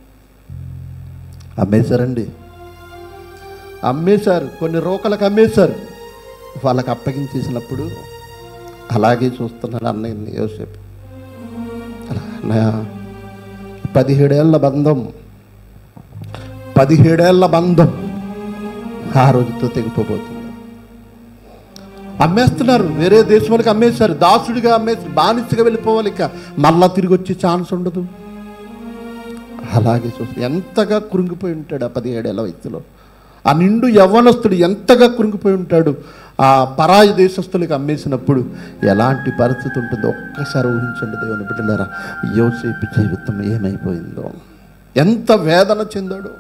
[SPEAKER 1] అమ్మేశారండి అమ్మేశారు కొన్ని రోకలకు అమ్మేశారు వాళ్ళకి అప్పగించేసినప్పుడు అలాగే చూస్తున్నాడు అన్నయ్యని యోసేపు అలా, అన్నయ్య పదిహేడేళ్ల బంధం పదిహేడేళ్ల బంధం ఆ రోజుతో తెగిపోబోతుంది అమ్మేస్తున్నారు వేరే దేశంలోకి అమ్మేశారు దాసుడిగా అమ్మేసి బానిసగా వెళ్ళిపోవాలి ఇక మళ్ళా తిరిగి వచ్చే ఛాన్స్ ఉండదు అలాగే చూస్తే ఎంతగా కురింగిపోయి ఉంటాడు ఆ పదిహేడేళ్ల వయసులో ఆ నిండు యవ్వనస్తుడు ఎంతగా కురింగిపోయి ఉంటాడు ఆ పరాయి దేశస్తులకి అమ్మేసినప్పుడు ఎలాంటి పరిస్థితి ఉంటుందో ఒక్కసారి ఊహించండి దేవుని బిడ్డలారా యోసేపు జీవితం ఏమైపోయిందో ఎంత వేదన చెందాడు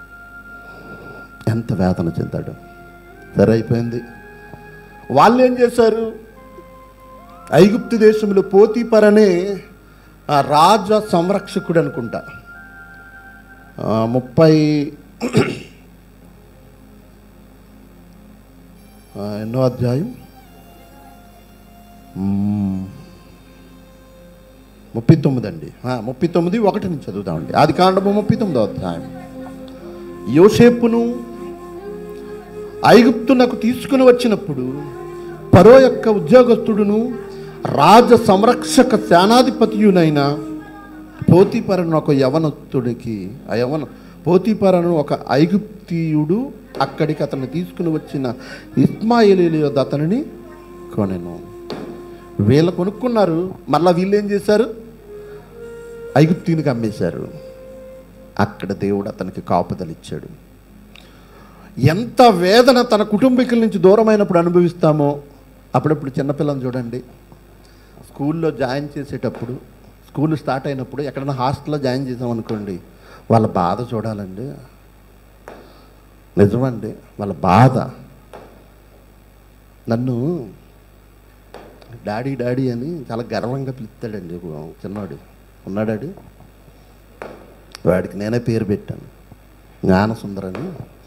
[SPEAKER 1] ఎంత వేదన చెందాడు సరే అయిపోయింది వాళ్ళు ఏం చేశారు ఐగుప్తు దేశంలో పోతీపర్ అనే ఆ రాజ సంరక్షకుడు అనుకుంటా ఆ, ముప్పై ఆ, ఎన్నో అధ్యాయం మ్మ్. ముప్పై తొమ్మిది అండి ఆ, ముప్పై తొమ్మిది ఒకటి నుంచి చదువుదామండి ఆది కాండము ముప్పై తొమ్మిదో అధ్యాయం యోసేపును ఐగుప్తునకు తీసుకుని వచ్చినప్పుడు పరో యొక్క ఉద్యోగస్తుడును రాజ సంరక్షక సేనాధిపతియునైన పోతీపరను ఒక యవనస్తుడికి ఆ యవన పోతీపరను ఒక ఐగుప్తీయుడు అక్కడికి అతన్ని తీసుకుని వచ్చిన ఇస్మాయిలీల యొద్ద అతనిని కొనెను వీళ్ళు కొనుక్కున్నారు మళ్ళీ వీళ్ళు ఏం చేశారు ఐగుప్తీనికి అమ్మేశారు అక్కడ దేవుడు అతనికి కాపుదలిచ్చాడు ఎంత వేదన తన కుటుంబీకుల నుంచి దూరమైనప్పుడు అనుభవిస్తామో అప్పుడప్పుడు చిన్నపిల్లని చూడండి స్కూల్లో జాయిన్ చేసేటప్పుడు స్కూల్ స్టార్ట్ అయినప్పుడు ఎక్కడైనా హాస్టల్లో జాయిన్ చేసామనుకోండి వాళ్ళ బాధ చూడాలండి నిజమండి వాళ్ళ బాధ నన్ను డాడీ డాడీ అని చాలా గర్వంగా పిలుస్తాడండి ఒక చిన్నవాడు ఉన్నాడాడు వాడికి నేనే పేరు పెట్టాను జ్ఞానసుందరని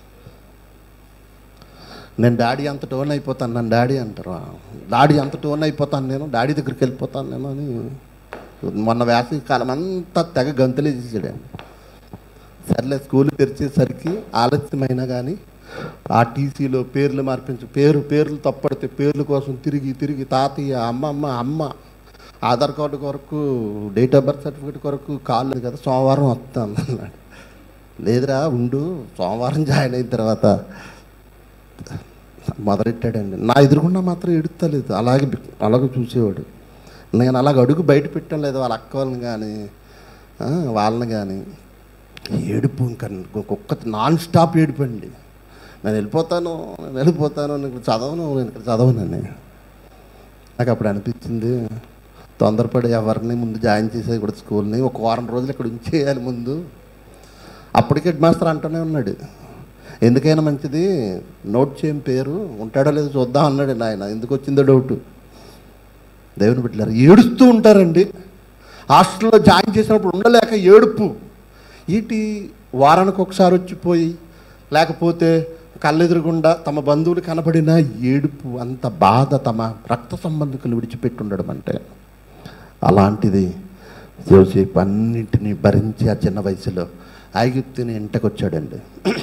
[SPEAKER 1] నేను డాడీ అంత టోన్ అయిపోతాను నన్ను డాడీ అంటారు డాడీ అంత టోన్ అయిపోతాను నేను డాడీ దగ్గరికి వెళ్ళిపోతాను నేను అని మొన్న వేసవి కాలం అంతా తెగ గంతులే చేసాడండి సర్లే స్కూల్ తెరిచేసరికి ఆలస్యమైనా కానీ ఆ టీసీలో పేర్లు మార్పించి పేరు పేర్లు తప్పడితే పేర్ల కోసం తిరిగి తిరిగి తాతయ్య అమ్మమ్మ అమ్మ ఆధార్ కార్డు కొరకు డేట్ ఆఫ్ బర్త్ సర్టిఫికేట్ కొరకు కాలేదు కదా సోమవారం వస్తాను అన్నాడు లేదురా ఉండు సోమవారం జాయిన్ అయిన తర్వాత మొదలెట్టాడండి నా ఎదురుగుండా మాత్రం ఎడుతలేదు అలాగే అలాగే చూసేవాడు నేను అలాగ అడుగు బయట పెట్టడం లేదు వాళ్ళ అక్క వాళ్ళని కానీ ఆ, వాళ్ళని కానీ ఏడుపు ఇంకా ఒక్క నాన్ స్టాప్ ఏడుపండి
[SPEAKER 2] నేను వెళ్ళిపోతాను నేను వెళ్ళిపోతాను నేను ఇక్కడ చదవను నేను ఇక్కడ చదవనని నాకు అప్పుడు అనిపించింది తొందరపడి ఎవరిని ముందు జాయిన్ చేసేది కూడా స్కూల్ని ఒక వారం రోజులు ఇక్కడ ఉంచేయాలి ముందు అప్పటికి హెడ్ మాస్టర్ అంటూనే ఉన్నాడు ఎందుకైనా మంచిది నోట్ చేయని పేరు ఉంటాడో లేదో చూద్దాం అన్నాడు ఆయన ఎందుకు వచ్చిందో డౌట్ దేవుని బిడ్డలారు ఏడుస్తూ ఉంటారండి హాస్టల్లో జాయిన్ చేసినప్పుడు ఉండలేక ఏడుపు ఈటి వారానికి ఒకసారి వచ్చిపోయి లేకపోతే కళ్ళెదురుగుండా తమ బంధువులు కనబడిన ఏడుపు అంత బాధ తమ రక్త సంబంధికులు విడిచిపెట్టి ఉండడం అంటే అలాంటిది యోసేపు అన్నింటినీ భరించి ఆ చిన్న వయసులో ఐగుప్తుని ఇంటకొచ్చాడండి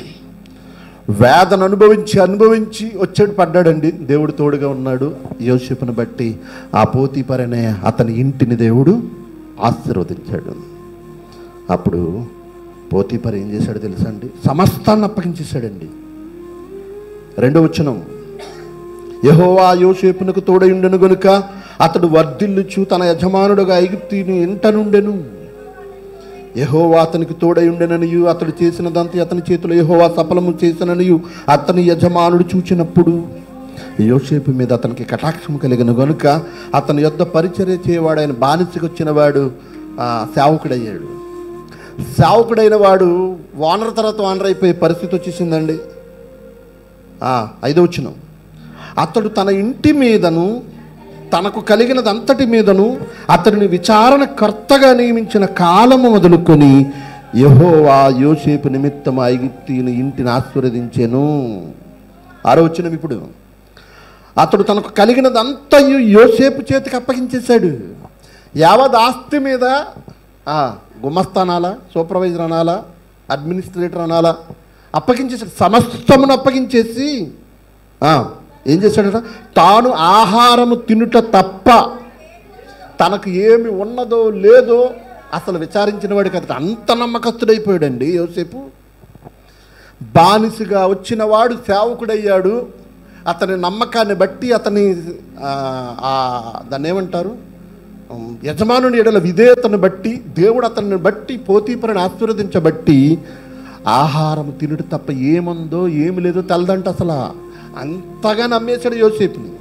[SPEAKER 2] వేదన అనుభవించి అనుభవించి వచ్చాడు పడ్డాడండి దేవుడు తోడుగా ఉన్నాడు యోసేపును బట్టి ఆ పోతీపరనే అతని ఇంటిని దేవుడు ఆశీర్వదించాడు అప్పుడు పోతీపర్ ఏం చేశాడో తెలుసా అండి సమస్తాన్ని అప్పగించేశాడండి రెండో వచనం యహోవా యోసేపునకు తోడయుండెను గనుక అతడు వర్ధిల్లుచు తన యజమానుడుగా ఐగుప్తిని ఇంట నుండెను యహోవా అతనికి తోడయుండెననియు అతడు చేసినదంతా అతని చేతిలో యహోవా సఫలము చేసిననియు అతని యజమానుడు చూచినప్పుడు యోసేపు మీద అతనికి కటాక్షం కలిగిన గనుక అతని యొద్ద పరిచర్య చేయవాడు ఆయన బానిసకి వచ్చిన వాడు ఆ, సేవకుడయ్యాడు సేవకుడైన వాడు వానర్ తర్వాత వానర్ అయిపోయే పరిస్థితి వచ్చేసిందండి ఆ, ఐదో వచనం అతడు తన ఇంటి మీదను తనకు కలిగినదంతటి మీదను అతడిని విచారణకర్తగా నియమించిన కాలము మొదలుకొని యహోవా యోసేపు నిమిత్తం ఐగుప్తిని ఇంటిని ఆశీర్వదించెను ఆరో వచనం ఇప్పుడు అతడు తనకు కలిగినదంతయు యోసేపు చేతికి అప్పగించేశాడు యావత్ ఆస్తి మీద ఆ, గుమస్తా అనాలా సూపర్వైజర్ అనాలా అడ్మినిస్ట్రేటర్ అనాలా అప్పగించేసాడు సమస్తమును అప్పగించేసి ఆ, ఏం చేశాడట తాను ఆహారము తినుట తప్ప తనకు ఏమి ఉన్నదో లేదో అసలు విచారించిన వాడికి అతడు అంత నమ్మకస్తుడైపోయాడండి యోసేపు బానిసగా వచ్చిన వాడు సేవకుడయ్యాడు అతని నమ్మకాన్ని బట్టి అతని ఆ, ఆ, దాన్ని ఏమంటారు ఉమ్, యజమానుని ఎడల విధేయతను బట్టి దేవుడు అతన్ని బట్టి పోతీపరని ఆశీర్వదించబట్టి ఆహారం తినుడు తప్ప ఏముందో ఏమి లేదో తెలదంట అసలు అంతగా నమ్మేశాడు యోసేపుని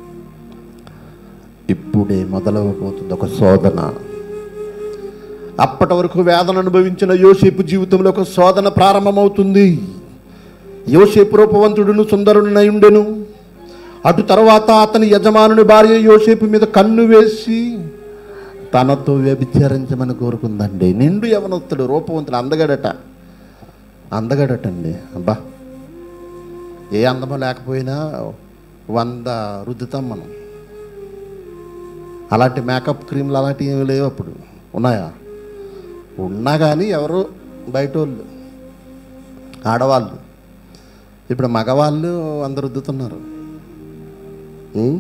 [SPEAKER 2] ఇప్పుడే మొదలవబోతుంది ఒక శోధన అప్పటి వరకు వేదన అనుభవించిన యోసేపు జీవితంలో ఒక శోధన ప్రారంభమవుతుంది యోసేపు రూపవంతుడును సుందరుని ఉండెను అటు తర్వాత అతని యజమానుని భార్య యోసేపు మీద కన్ను వేసి తనతో వ్యభిచారించమని కోరుకుందండి నిండు యవనొత్తుడు రూపవంతుడు అందగాడట అందగాడటండి అబ్బా ఏ అందమో లేకపోయినా వంద రుద్దుతాం మనం అలాంటి మేకప్ క్రీమ్లు అలాంటివి ఏమి లేవు అప్పుడు ఉన్నాయా ఉన్నా కానీ ఎవరు బయట వాళ్ళు ఆడవాళ్ళు ఇప్పుడు మగవాళ్ళు అందరు రుద్దుతున్నారు ఉం?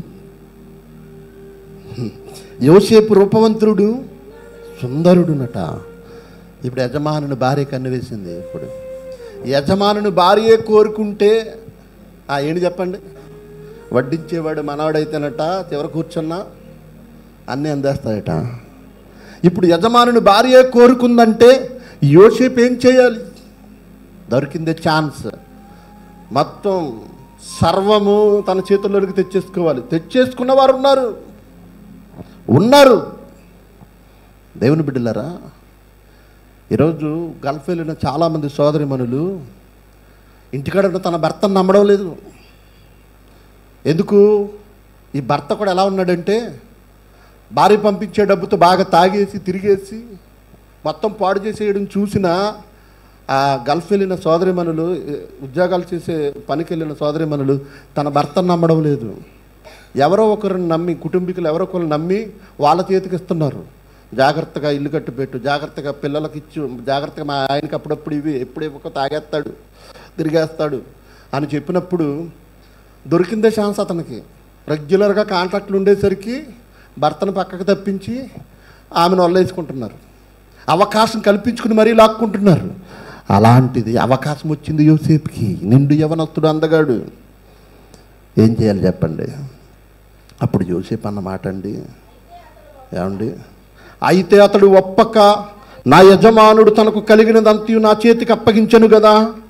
[SPEAKER 2] యోసేపు రూపవంతుడు సుందరుడునట ఇప్పుడు యజమానుని భార్య కన్ను వేసింది ఇప్పుడు యజమానుని భార్యే కోరుకుంటే ఆ ఏంటి చెప్పండి వడ్డించేవాడు మనవాడైతేనట చివర కూర్చున్నా అన్నీ అందేస్తాయట ఇప్పుడు యజమానుని భార్య కోరుకుందంటే యోసేపు ఏం చేయాలి దొరికిందే ఛాన్స్ మొత్తం సర్వము తన చేతుల్లోకి తెచ్చేసుకోవాలి తెచ్చేసుకున్న వారు ఉన్నారు ఉన్నారు దేవుని బిడ్డలారా ఈరోజు గల్ఫ్ వెళ్ళిన చాలామంది సోదరిమణులు ఇంటికాడ ఉన్న తన భర్తను నమ్మడం లేదు ఎందుకు ఈ భర్త కూడా ఎలా ఉన్నాడంటే భార్య పంపించే డబ్బుతో బాగా తాగేసి తిరిగేసి మొత్తం పాడు చేసేయడం చూసిన ఆ గల్ఫ్ వెళ్ళిన సోదరిమణులు ఏ, ఉద్యోగాలు చేసే పనికి వెళ్ళిన సోదరిమణులు తన భర్తను నమ్మడం లేదు ఎవరో ఒకరిని నమ్మి కుటుంబీకులు ఎవరో ఒకరు నమ్మి వాళ్ళ చేతికి ఇస్తున్నారు జాగ్రత్తగా ఇల్లు కట్టు పెట్టు జాగ్రత్తగా పిల్లలకి ఇచ్చు జాగ్రత్తగా మా ఆయనకి అప్పుడప్పుడు ఇవి ఎప్పుడు ఇవ్వక తాగేస్తాడు తిరిగేస్తాడు అని చెప్పినప్పుడు దొరికిందే ఛాన్స్ అతనికి రెగ్యులర్గా కాంట్రాక్ట్లు ఉండేసరికి భర్తను పక్కకు తప్పించి ఆమెను వల్లేసుకుంటున్నారు అవకాశం కల్పించుకుని మరీ లాక్కుంటున్నారు అలాంటిది అవకాశం వచ్చింది యోసేపుకి నిండు యవనస్తుడు అందగాడు ఏం చేయాలి చెప్పండి అప్పుడు యోసేపు అన్న మాట అండి ఏమండి అయితే అతడు ఒప్పక నా యజమానుడు తనకు కలిగినదంతయు నా చేతికి అప్పగించను కదా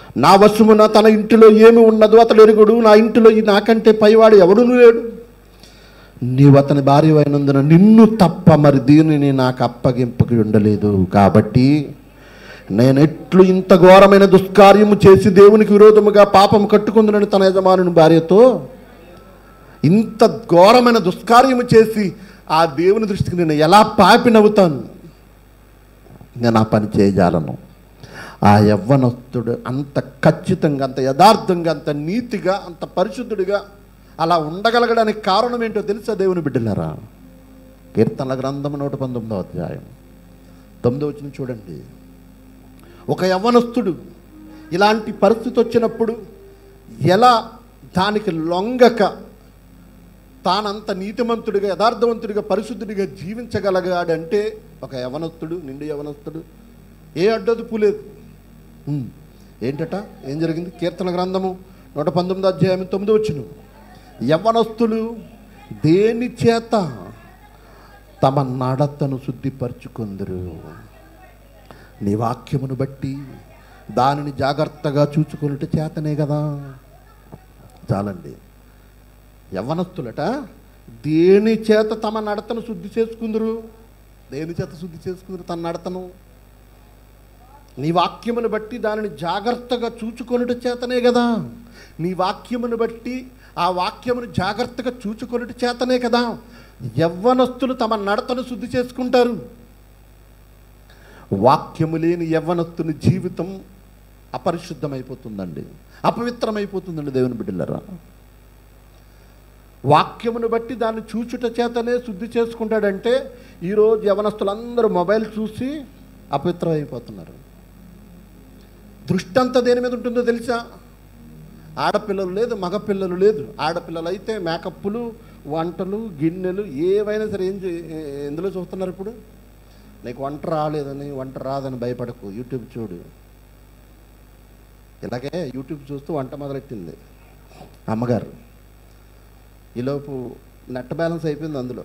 [SPEAKER 2] నా వశమున తన ఇంటిలో ఏమి ఉన్నదో అతడు ఎరుగుడు నా ఇంటిలో ఈ నాకంటే పైవాడు ఎవడును లేడు నీవు అతని భార్య అయినందున నిన్ను తప్ప మరి దీనిని నాకు అప్పగింపకి ఉండలేదు కాబట్టి నేను ఎట్లు ఇంత ఘోరమైన దుష్కార్యము చేసి దేవునికి విరోధముగా పాపం కట్టుకుందునని తన యజమానుని భార్యతో ఇంత ఘోరమైన దుష్కార్యము చేసి ఆ దేవుని దృష్టికి నేను ఎలా పాపినవుతాను నేను ఆ పని చేయజాలను ఆ యవ్వనస్తుడు అంత ఖచ్చితంగా అంత యథార్థంగా అంత నీతిగా అంత పరిశుద్ధుడిగా అలా ఉండగలగడానికి కారణం ఏంటో తెలుసా దేవుని బిడ్డలారా కీర్తనల గ్రంథం నూట పంతొమ్మిదో అధ్యాయం తొమ్మిదో వచ్చిన చూడండి ఒక యవ్వనస్తుడు ఇలాంటి పరిస్థితి వచ్చినప్పుడు ఎలా దానికి లొంగక తానంత నీతిమంతుడిగా యథార్థవంతుడిగా పరిశుద్ధుడిగా జీవించగలగాడంటే ఒక యవనస్తుడు నిండు యవనస్తుడు ఏ అడ్డదుపు లేదు ఉమ్. ఏంటట ఏం జరిగింది కీర్తన గ్రంథము నూట పంతొమ్మిది అధ్యాయం తొమ్మిది వచ్చును యవనస్తులు దేని చేత తమ నడతను శుద్ధిపరచుకుందరు నీ వాక్యమును బట్టి దానిని జాగ్రత్తగా చూసుకున్నట్టు చేతనే కదా చాలండి యవ్వనస్తులట దేని చేత తమ నడతను శుద్ధి చేసుకుందరు దేని చేత శుద్ధి చేసుకుందరు తన నడతను నీ వాక్యమును బట్టి దానిని జాగ్రత్తగా చూచుకొనుట చేతనే కదా నీ వాక్యమును బట్టి ఆ వాక్యమును జాగ్రత్తగా చూచుకొనుట చేతనే కదా యవ్వనస్తులు తమ నడతను శుద్ధి చేసుకుంటారు వాక్యము లేని యవ్వనస్తుని జీవితం అపరిశుద్ధమైపోతుందండి అపవిత్రమైపోతుందండి దేవుని బిడ్డలరా వాక్యమును బట్టి దాన్ని చూచుట చేతనే శుద్ధి చేసుకుంటాడంటే ఈరోజు యవనస్తులందరూ మొబైల్ చూసి అపవిత్రమైపోతున్నారు దృష్టి అంతా దేని మీద ఉంటుందో తెలుసా ఆడపిల్లలు లేదు మగపిల్లలు లేదు ఆడపిల్లలు అయితే మేకప్పులు వంటలు గిన్నెలు ఏవైనా సరే ఏం చే- ఎందులో చూస్తున్నారు ఇప్పుడు నీకు వంట రాలేదని వంట రాదని భయపడకు యూట్యూబ్ చూడు ఇలాగే యూట్యూబ్ చూస్తూ వంట మొదలెట్టింది అమ్మగారు ఈలోపు నెట్ బ్యాలెన్స్ అయిపోయింది అందులో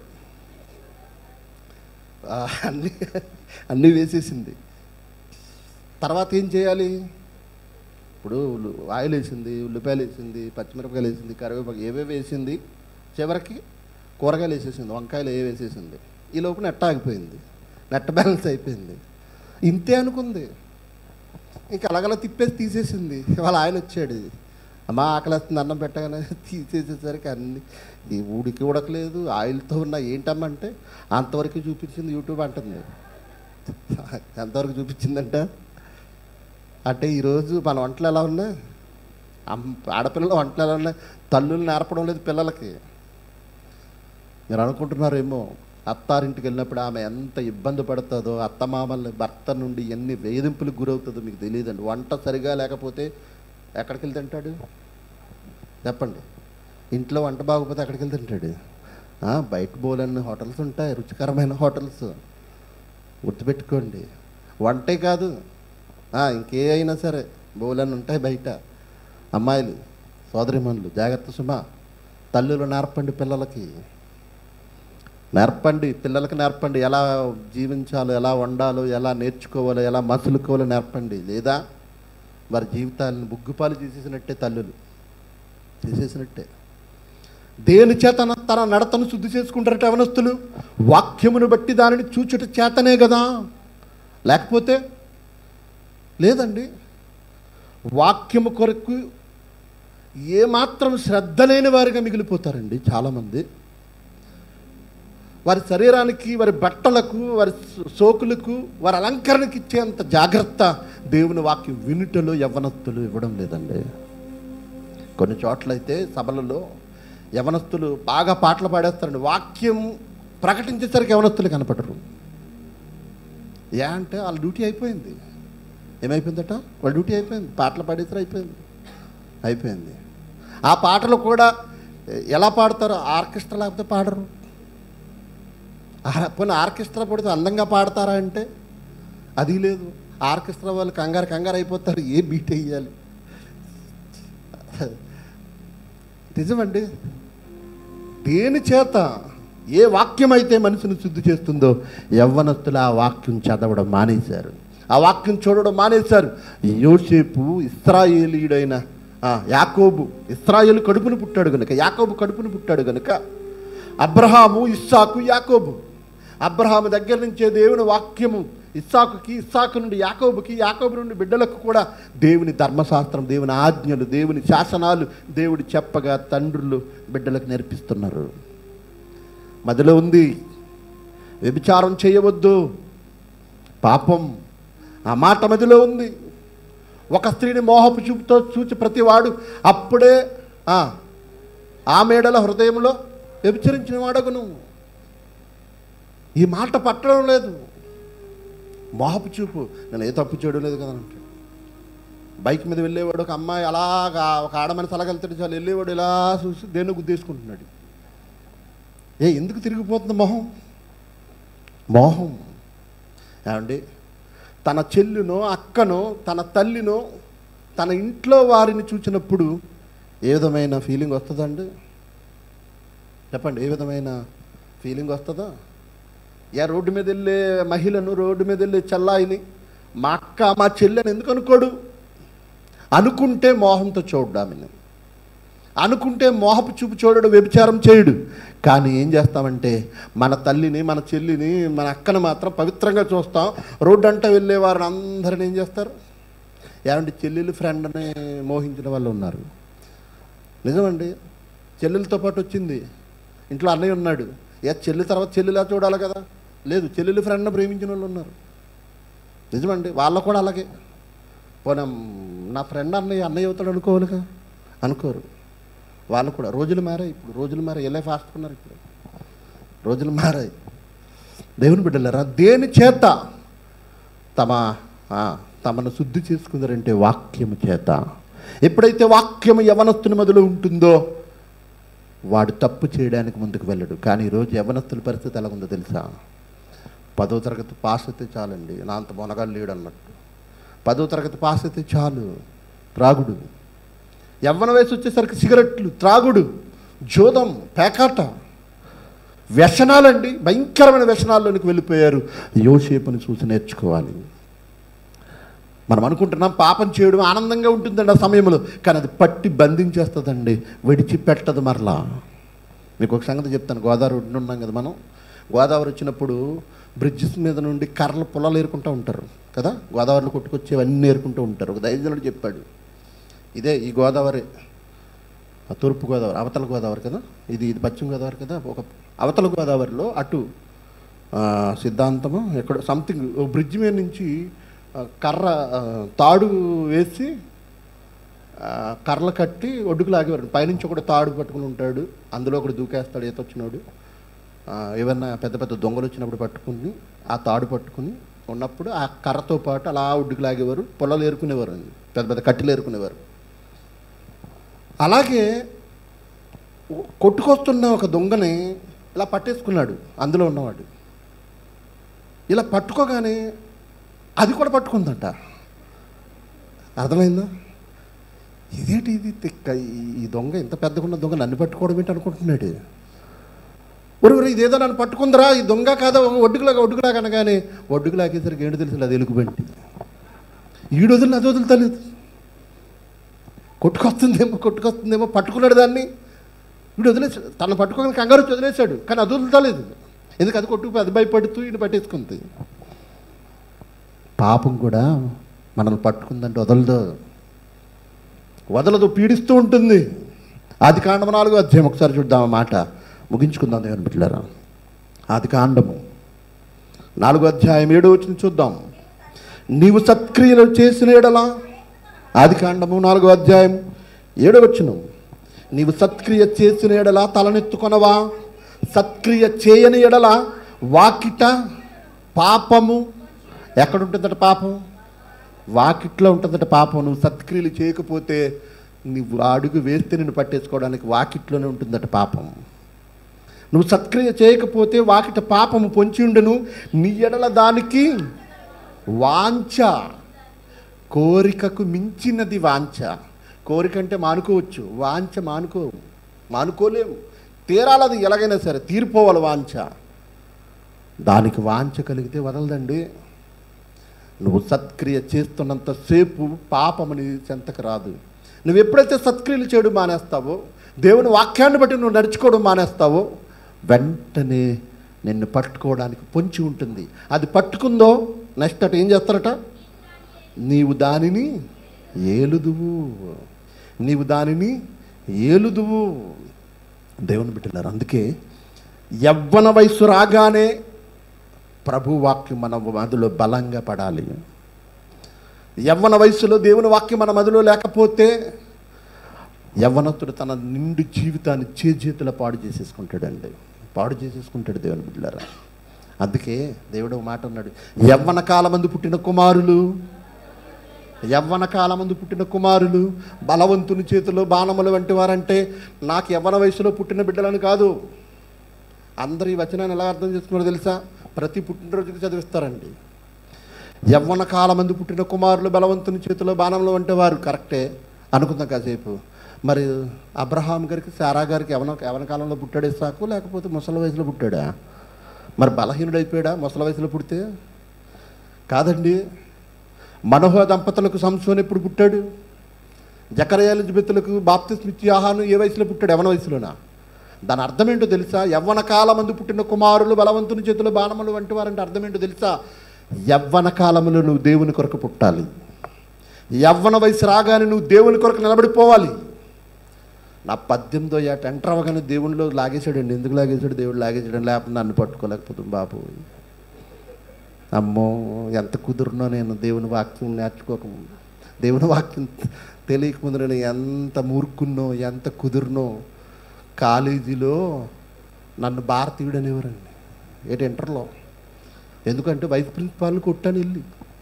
[SPEAKER 2] ఆ, అన్నీ అన్నీ వేసేసింది తర్వాత ఏం చేయాలి ఇప్పుడు ఉల్లి- ఆయిల్ వేసింది ఉల్లిపాయలు వేసింది పచ్చిమిరపకాయలు వేసింది కరివేపాకు ఏవేవి వేసింది చివరికి కూరగాయలు వేసేసింది వంకాయలు ఏ వేసేసింది ఈ లోపు నెట్ ఆగిపోయింది నెట్ బ్యాలెన్స్ అయిపోయింది ఇంతే అనుకుంది ఇంకా అలాగలా తిప్పేసి తీసేసింది వాళ్ళ ఆయన వచ్చాడు అమ్మా ఆకలేస్తుంది అన్నం పెట్టగానే తీసేసేసరికి అన్ని ఈ ఉడికి ఉడకలేదు ఆయిల్తో ఉన్న ఏంటమ్మా అంటే అంతవరకు చూపించింది యూట్యూబ్ అంటుంది ఎంతవరకు చూపించిందంట అంటే ఈరోజు మన వంటలు ఎలా ఉన్నాయి అమ్- ఆడపిల్లల వంటలు ఎలా ఉన్నాయి తల్లులు నేర్పడం లేదు పిల్లలకి మీరు అనుకుంటున్నారేమో అత్తారింటికి వెళ్ళినప్పుడు ఆమె ఎంత ఇబ్బంది పడుతుందో అత్తమామల్ని భర్త నుండి ఎన్ని వేధింపులకు గురవుతుందో మీకు తెలియదండి వంట సరిగా లేకపోతే ఎక్కడికి వెళ్ళి తింటాడు చెప్పండి ఇంట్లో వంట బాగోకపోతే ఎక్కడికి వెళ్ళి తింటాడు ఆ, బయట బోలన్ని హోటల్స్ ఉంటాయి రుచికరమైన హోటల్స్ గుర్తుపెట్టుకోండి వంటే కాదు ఆ, ఇంకే అయినా సరే బోలన్ని ఉంటాయి బయట అమ్మాయిలు సోదరిమణులు జాగ్రత్త సుమా తల్లులు నేర్పండి పిల్లలకి నేర్పండి పిల్లలకి నేర్పండి ఎలా జీవించాలో ఎలా వండాలో ఎలా నేర్చుకోవాలో ఎలా మసులుకోవాలో నేర్పండి లేదా వారి జీవితాలను బుగ్గుపాలు చేసేసినట్టే తల్లులు చేసేసినట్టే దేని చేతన తన నడతను శుద్ధి చేసుకుంటారట యవనస్తులు వాక్యమును బట్టి దానిని చూచుట చేతనే కదా లేకపోతే లేదండి వాక్యము కొరకు ఏమాత్రం శ్రద్ధ లేని వారిగా మిగిలిపోతారండి చాలామంది వారి శరీరానికి వారి బట్టలకు వారి సో- సోకులకు వారి అలంకరణకి ఇచ్చేంత జాగ్రత్త దేవుని వాక్యం వినుటలో యవ్వనస్తులు ఇవ్వడం లేదండి కొన్ని చోట్లయితే సభలలో యవనస్తులు బాగా పాటలు పాడేస్తారండి వాక్యం ప్రకటించేసరికి యవనస్తులు కనపడరు ఏ అంటే వాళ్ళ డ్యూటీ అయిపోయింది ఏమైపోయిందట వాళ్ళ డ్యూటీ అయిపోయింది పాటలు పాడేసరి అయిపోయింది అయిపోయింది ఆ పాటలు కూడా ఎలా పాడతారు ఆర్కెస్ట్రా లేకపోతే పాడరు ఆ- పోనీ ఆర్కెస్ట్రా పడితే అందంగా పాడతారా అంటే అది లేదు ఆర్కెస్ట్రా వాళ్ళు కంగారు కంగారు అయిపోతారు ఏ బీట్ వేయాలి నిజమండి దేని చేత ఏ వాక్యం అయితే మనిషిని శుద్ధి చేస్తుందో యవ్వనస్తులు ఆ వాక్యం చదవడం మానేశారు ఆ వాక్యం చూడడం మానేశారు యోసేపు ఇస్రాయేలీయుడైన ఆ, యాకోబు ఇస్రాయేలు కడుపును పుట్టాడు గనుక యాకోబు కడుపును పుట్టాడు గనుక అబ్రహాము ఇస్సాకు యాకోబు అబ్రహాము దగ్గర నుంచే దేవుని వాక్యము ఇస్సాకుకి ఇస్సాకు నుండి యాకోబుకి యాకోబు నుండి బిడ్డలకు కూడా దేవుని ధర్మశాస్త్రం దేవుని ఆజ్ఞలు దేవుని శాసనాలు దేవుడు చెప్పగా తండ్రులు బిడ్డలకు నేర్పిస్తున్నారు మధ్యలో ఉంది వ్యభిచారం చేయవద్దు పాపం ఆ మాట మధ్యలో ఉంది ఒక స్త్రీని మోహపు చూపుతో చూచి ప్రతివాడు అప్పుడే ఆ, ఆ మేడల హృదయంలో వ్యభిచరించిన వాడగును ఈ మాట పట్టడం లేదు మోహపు చూపు నేను ఏ తప్పు చేయడం లేదు కదా అంటాడు బైక్ మీద వెళ్ళేవాడు ఒక అమ్మాయి అలాగా ఒక ఆడమని తలగలుతాడు చాలు వెళ్ళేవాడు ఇలా చూసి దేన్ని గుద్దేసుకుంటున్నాడు ఏ ఎందుకు తిరిగిపోతుంది మొహం మోహం ఏమండి తన చెల్లినో అక్కనో తన తల్లినో తన ఇంట్లో వారిని చూసినప్పుడు ఏ విధమైన ఫీలింగ్ వస్తుందండి చెప్పండి ఏ విధమైన ఫీలింగ్ వస్తుందా ఏ రోడ్డు మీద వెళ్ళే మహిళను రోడ్డు మీద వెళ్ళే చెల్లాయిని మా అక్క మా చెల్లెని ఎందుకు అనుకోడు అనుకుంటే మోహంతో చూడ్డామని అనుకుంటే మోహపు చూపు చూడడు వ్యభిచారం చేయడు కానీ ఏం చేస్తామంటే మన తల్లిని మన చెల్లిని మన అక్కని మాత్రం పవిత్రంగా చూస్తాం రోడ్డు అంట వెళ్ళే వారిని అందరిని ఏం చేస్తారు ఏమంటే చెల్లెలు ఫ్రెండ్ని మోహించిన వాళ్ళు ఉన్నారు నిజమండి చెల్లెలతో పాటు వచ్చింది ఇంట్లో అన్నయ్య ఉన్నాడు ఏ చెల్లి తర్వాత చెల్లిలా చూడాలి కదా లేదు చెల్లెలు ఫ్రెండ్ని ప్రేమించిన వాళ్ళు ఉన్నారు నిజమండి వాళ్ళ కూడా అలాగే పోనీ నా ఫ్రెండ్ అన్నయ్య అన్నయ్య అవుతాడు అనుకోవాలిగా అనుకోరు వాళ్ళు కూడా రోజులు మారాయి ఇప్పుడు రోజులు మారాయి ఎలా ఫాస్ట్ ఉన్నారు ఇప్పుడు రోజులు మారాయి దేవుని బిడ్డలారా దేని చేత తమ ఆ, తమను శుద్ధి చేసుకుందరంటే వాక్యము చేత ఎప్పుడైతే వాక్యము యవనస్తుని మొదలు ఉంటుందో వాడు తప్పు చేయడానికి ముందుకు వెళ్ళడు కానీ ఈరోజు యవనస్తుల పరిస్థితి ఎలా ఉందో తెలుసా పదో తరగతి పాస్ అయితే చాలండి నా అంత మొనగాళ్ళు లేడు అన్నట్టు పదో తరగతి పాస్ అయితే చాలు త్రాగుడు యవ్వన వయసు వచ్చేసరికి సిగరెట్లు త్రాగుడు జోదం పేకాట వ్యసనాలండి భయంకరమైన వ్యసనాల్లోనికి వెళ్ళిపోయారు యోసేపుని చూసి నేర్చుకోవాలి మనం అనుకుంటున్నాం పాపం చేయడం ఆనందంగా ఉంటుందండి ఆ సమయంలో కానీ అది పట్టి బంధించేస్తుందండి విడిచిపెట్టదు మరలా మీకు ఒక సంగతి చెప్తాను గోదావరి ఒడ్డున ఉన్నాం కదా మనం గోదావరి వచ్చినప్పుడు బ్రిడ్జెస్ మీద నుండి కర్రలు పొలాలు ఏరుకుంటూ ఉంటారు కదా గోదావరిలో కొట్టుకొచ్చేవన్నీ ఏరుకుంటూ ఉంటారు ఒక దైవజనుడు చెప్పాడు ఇదే ఈ గోదావరి ఆ తూర్పు గోదావరి అవతల గోదావరి కదా ఇది ఇది పశ్చిమ గోదావరి కదా ఒక అవతల గోదావరిలో అటు ఆ, సిద్ధాంతము ఎక్కడ సంథింగ్ ఒక బ్రిడ్జ్ మీద నుంచి ఆ, కర్ర ఆ, తాడు వేసి ఆ, కర్రలు కట్టి ఒడ్డుకు లాగేవారు పైనుంచి ఒకడు తాడు పట్టుకుని ఉంటాడు అందులో ఒకడు దూకేస్తాడు ఈత వచ్చినోడు ఆ, ఏమన్నా పెద్ద పెద్ద దొంగలు వచ్చినప్పుడు పట్టుకుని ఆ తాడు పట్టుకుని ఉన్నప్పుడు ఆ కర్రతో పాటు అలా ఒడ్డుకు లాగేవారు పొలాలు ఏరుకునేవారు అండి పెద్ద పెద్ద కట్టెలు ఏరుకునేవారు అలాగే కొట్టుకొస్తున్న ఒక దొంగని ఇలా పట్టేసుకున్నాడు అందులో ఉన్నవాడు ఇలా పట్టుకోగానే అది కూడా పట్టుకుందంట అర్థమైందా ఇదేంటి ఇది తిక్క ఈ- ఈ దొంగ ఇంత పెద్దగా ఉన్న దొంగ నన్ను పట్టుకోవడం ఏంటి అనుకుంటున్నాడు ఒరు ఇదేదో నన్ను పట్టుకుందరా ఈ దొంగ కాదా ఒక ఒడ్డుకులాగా ఒడ్డుకులాగా అనగానే ఒడ్డుకు లాగేసరికి ఏంటి తెలుసు అది ఎలుగుబంటి ఈడు వదిలిన అది వదులుతలేదు కొట్టుకొస్తుందేమో కొట్టుకొస్తుందేమో పట్టుకున్నాడు దాన్ని వీడు వదిలేసాడు తను పట్టుకోగానే కంగారు వచ్చి వదిలేశాడు కానీ అది వదులుతలేదు ఎందుకు అది కొట్టుకుపోయి అది భయపడుతూ ఈయన పట్టేసుకుంది పాపం కూడా మనల్ని పట్టుకుందంటే వదలదు వదలదు పీడిస్తూ ఉంటుంది ఆది కాండము నాలుగో అధ్యాయం ఒకసారి చూద్దాం ఆ మాట ముగించుకుందాం దేవుని బిడ్డలారా ఆది కాండము నాలుగో అధ్యాయం ఏడో వచ్చిన చూద్దాం నీవు సత్క్రియలు చేసిన ఎడలా ఆది కాండము నాలుగో అధ్యాయం ఏడో వచ్చును నీవు సత్క్రియ చేసిన ఎడల తలనెత్తుకొనవా సత్క్రియ చేయని ఎడల వాకిట పాపము ఎక్కడుంటుందట పాపం వాకిట్లో ఉంటుందట పాపం నువ్వు సత్క్రియలు చేయకపోతే నువ్వు అడుగు వేస్తే నిన్ను పట్టేసుకోవడానికి వాకిట్లోనే ఉంటుందట పాపం నువ్వు సత్క్రియ చేయకపోతే వాకిట పాపము పొంచి ఉండను నీ ఎడల దానికి వాంఛ కోరికకు మించినది వాంఛ కోరిక అంటే మానుకోవచ్చు వాంఛ మానుకో మానుకోలేము తీరాలది ఎలాగైనా సరే తీరిపోవాలి వాంఛ దానికి వాంఛ కలిగితే వదలదండి నువ్వు సత్క్రియ చేస్తున్నంతసేపు పాపం నీ చెంతకు రాదు నువ్వు ఎప్పుడైతే సత్క్రియలు చేయడం మానేస్తావో దేవుని వాక్యాన్ని బట్టి నువ్వు నడుచుకోవడం మానేస్తావో వెంటనే నిన్ను పట్టుకోవడానికి పొంచి ఉంటుంది అది పట్టుకుందో నెక్స్ట్ అటు ఏం చేస్తారట నీవు దానిని ఏలుదువు నీవు దానిని ఏలుదువు దేవుని బిడ్డలారు అందుకే యవ్వన వయసు రాగానే ప్రభు వాక్యం మన మదిలో బలంగా పడాలి యవ్వన వయసులో దేవుని వాక్యం మన మదిలో లేకపోతే యవ్వనస్తుడు తన నిండు జీవితాన్ని చేజేతుల పాడు చేసేసుకుంటాడండి పాడు చేసేసుకుంటాడు దేవుని బిడ్డలారా అందుకే దేవుడు ఒక మాట అన్నాడు యవ్వన కాలమందు పుట్టిన కుమారులు యవ్వన కాలమందు పుట్టిన కుమారులు బలవంతుని చేతిలో బాణములు వంటి వారంటే నాకు యవ్వన వయసులో పుట్టిన బిడ్డలని కాదు అందరూ ఈ వచనాన్ని ఎలా అర్థం చేసుకున్నారో తెలుసా ప్రతి పుట్టినరోజుకి చదివిస్తారండి యవ్వన కాలమందు పుట్టిన కుమారులు బలవంతుని చేతిలో బాణంలో వంటి వారు కరెక్టే అనుకుందాం కాసేపు మరి అబ్రహాం గారికి సారా గారికి యవన యవన కాలంలో పుట్టాడే సాకు లేకపోతే ముసలి వయసులో పుట్టాడా మరి బలహీనుడైపోయాడా ముసలి వయసులో పుడితే కాదండి మనోహ దంపతులకు సంసోన్ ఎప్పుడు పుట్టాడు జకరయ ఎలిజబెత్తులకు బాప్తిస్మిచ్చి ఆహాను ఏ వయసులో పుట్టాడు యవన వయసులోనా దాని అర్థం ఏంటో తెలుసా యవ్వన కాలమందు పుట్టిన కుమారులు బలవంతుని చేతుల బాణములు వంటి వారంటే అర్థం ఏంటో తెలుసా యవ్వన కాలములో నువ్వు దేవుని కొరకు పుట్టాలి యవ్వన వయసు రాగానే నువ్వు దేవుని కొరకు నిలబడిపోవాలి నా పద్దెనిమిదో ఏట ఎంటర్ అవ్వగానే దేవునిలో లాగేశాడండి ఎందుకు లాగేశాడు దేవుడు లాగేసాడు లేకపోతే నన్ను పట్టుకోలేకపోతుంది బాబు అమ్మో ఎంత కుదురునో నేను దేవుని వాక్యం నేర్చుకోక దేవుని వాక్యం తెలియకముందు నేను ఎంత మూర్ఖున్నో ఎంత కుదురునో కాలేజీలో నన్ను భారతీయుడు అనేవారండి ఏంటి ఇంటర్లో ఎందుకంటే వైస్ ప్రిన్సిపాల్ని కొట్టాను వెళ్ళి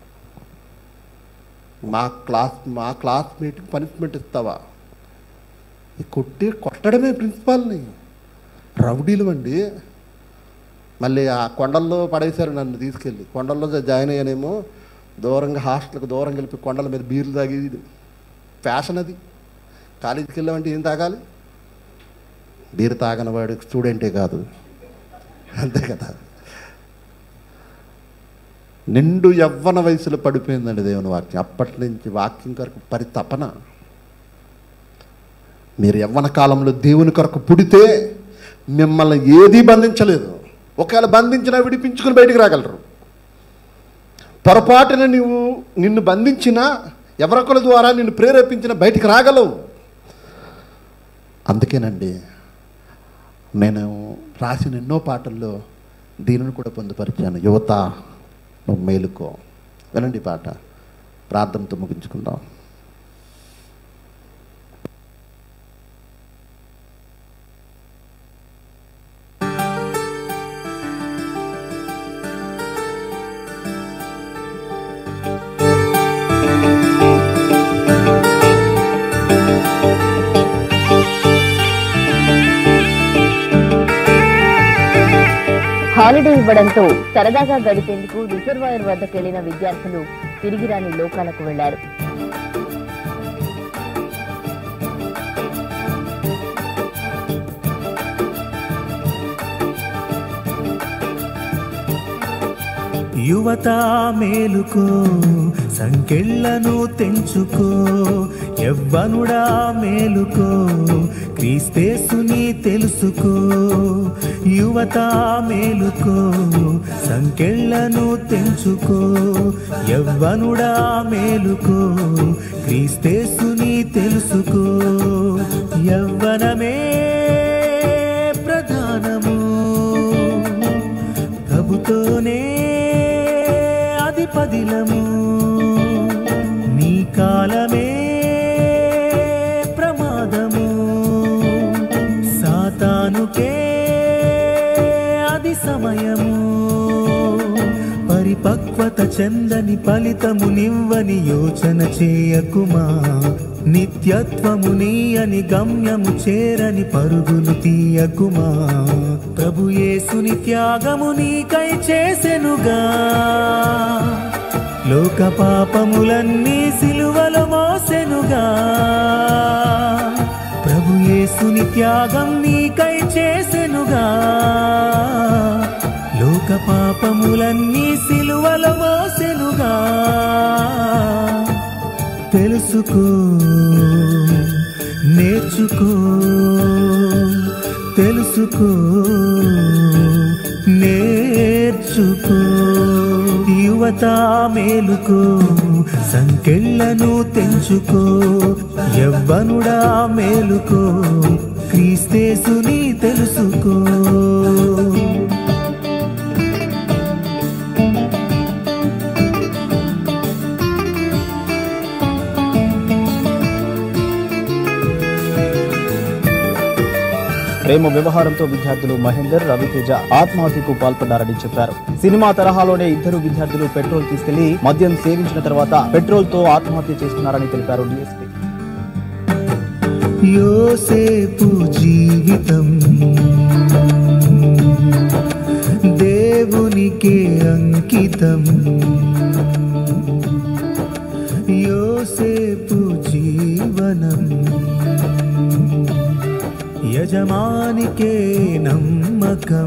[SPEAKER 2] మా క్లాస్ మా క్లాస్మేట్కి పనిష్మెంట్ ఇస్తావా ఈ కొట్టి కొట్టడమే ప్రిన్సిపాల్ని రౌడీలు అండి మళ్ళీ ఆ కొండల్లో పడేశారు నన్ను తీసుకెళ్ళి కొండల్లో జాయిన్ అయ్యానేమో దూరంగా హాస్టల్కి దూరంగా వెళ్ళి కొండల మీద బీర్లు తాగి ఫ్యాషన్ అది కాలేజీకి వెళ్ళామంటే ఏం తాగాలి బీరు తాగని వాడు స్టూడెంటే కాదు అంతే కదా నిండు యవ్వన వయసులో పడిపోయిందండి దేవుని వాక్యం అప్పటి నుంచి వాక్యం కొరకు పరితపన మీరు యవ్వన కాలంలో దేవుని కొరకు పుడితే మిమ్మల్ని ఏదీ బంధించలేదు ఒకవేళ బంధించినా విడిపించుకుని బయటికి రాగలరు పొరపాటున నీవు నిన్ను బంధించినా ఎవరొకరి ద్వారా నిన్ను ప్రేరేపించిన బయటికి రాగలవు అందుకేనండి నేను రాసిన ఎన్నో పాటల్లో దీనిని కూడా పొందుపరిచాను యువత నువ్వు మేలుకో వినండి ఈ పాట ప్రార్థనతో ముగించుకుందాం
[SPEAKER 3] హాలిడే ఇవ్వడంతో సరదాగా గడిపేందుకు రిజర్వాయర్ వద్దకు వెళ్లిన విద్యార్థులు తిరిగి రాని లోకాలకు వెళ్లారు
[SPEAKER 4] యువత మేలుకో సంకెళ్లను తెంచుకో యవ్వనుడా మేలుకో క్రీస్తేసుని తెలుసుకో యువత మేలుకో సంకెళ్లను తెంచుకో యవ్వనుడా మేలుకో క్రీస్తేసుని తెలుసుకో యవ్వనమే ప్రధానము ప్రభుతోనే అది పదిలము నీ కాలమే ప్రమాదము సాతానుకే అది సమయము పరిపక్వత చెందని ఫలితము నివ్వని యోచన చేయకుమా నిత్యత్వము నీయని గమ్యము చేరని పరుగులు తీయకుమా ప్రభు యేసుని త్యాగము నీకై చేసెనుగా లోక పాపములన్నీ సిలువలో మోసెనుగా ప్రభు యేసుని త్యాగం నీకై చేసెనుగా లోక పాపములన్నీ సిలువలో మోసెనుగా తెలుసుకో నేర్చుకో తెలుసుకో నేర్చుకో యువత మేలుకో సంకెళ్ళను తెంచుకో యవ్వనుడా మేలుకో క్రీస్తేసుని తెలుసుకో
[SPEAKER 5] ప్రేమ వ్యవహారంతో విద్యార్థులు మహేందర్ రవితేజ ఆత్మహత్యకు పాల్పడ్డారని చెప్పారు సినిమా తరహాలోనే ఇద్దరు విద్యార్థులు పెట్రోల్ తీసుకెళ్లి మద్యం సేవించిన తర్వాత పెట్రోల్ తో ఆత్మహత్య చేసుకున్నారని తెలిపారు డీఎస్పీ
[SPEAKER 4] యోసేపు జీవితం దేవునికే అంకితం యోసేపు జీవనం యజమానికే నమ్మకం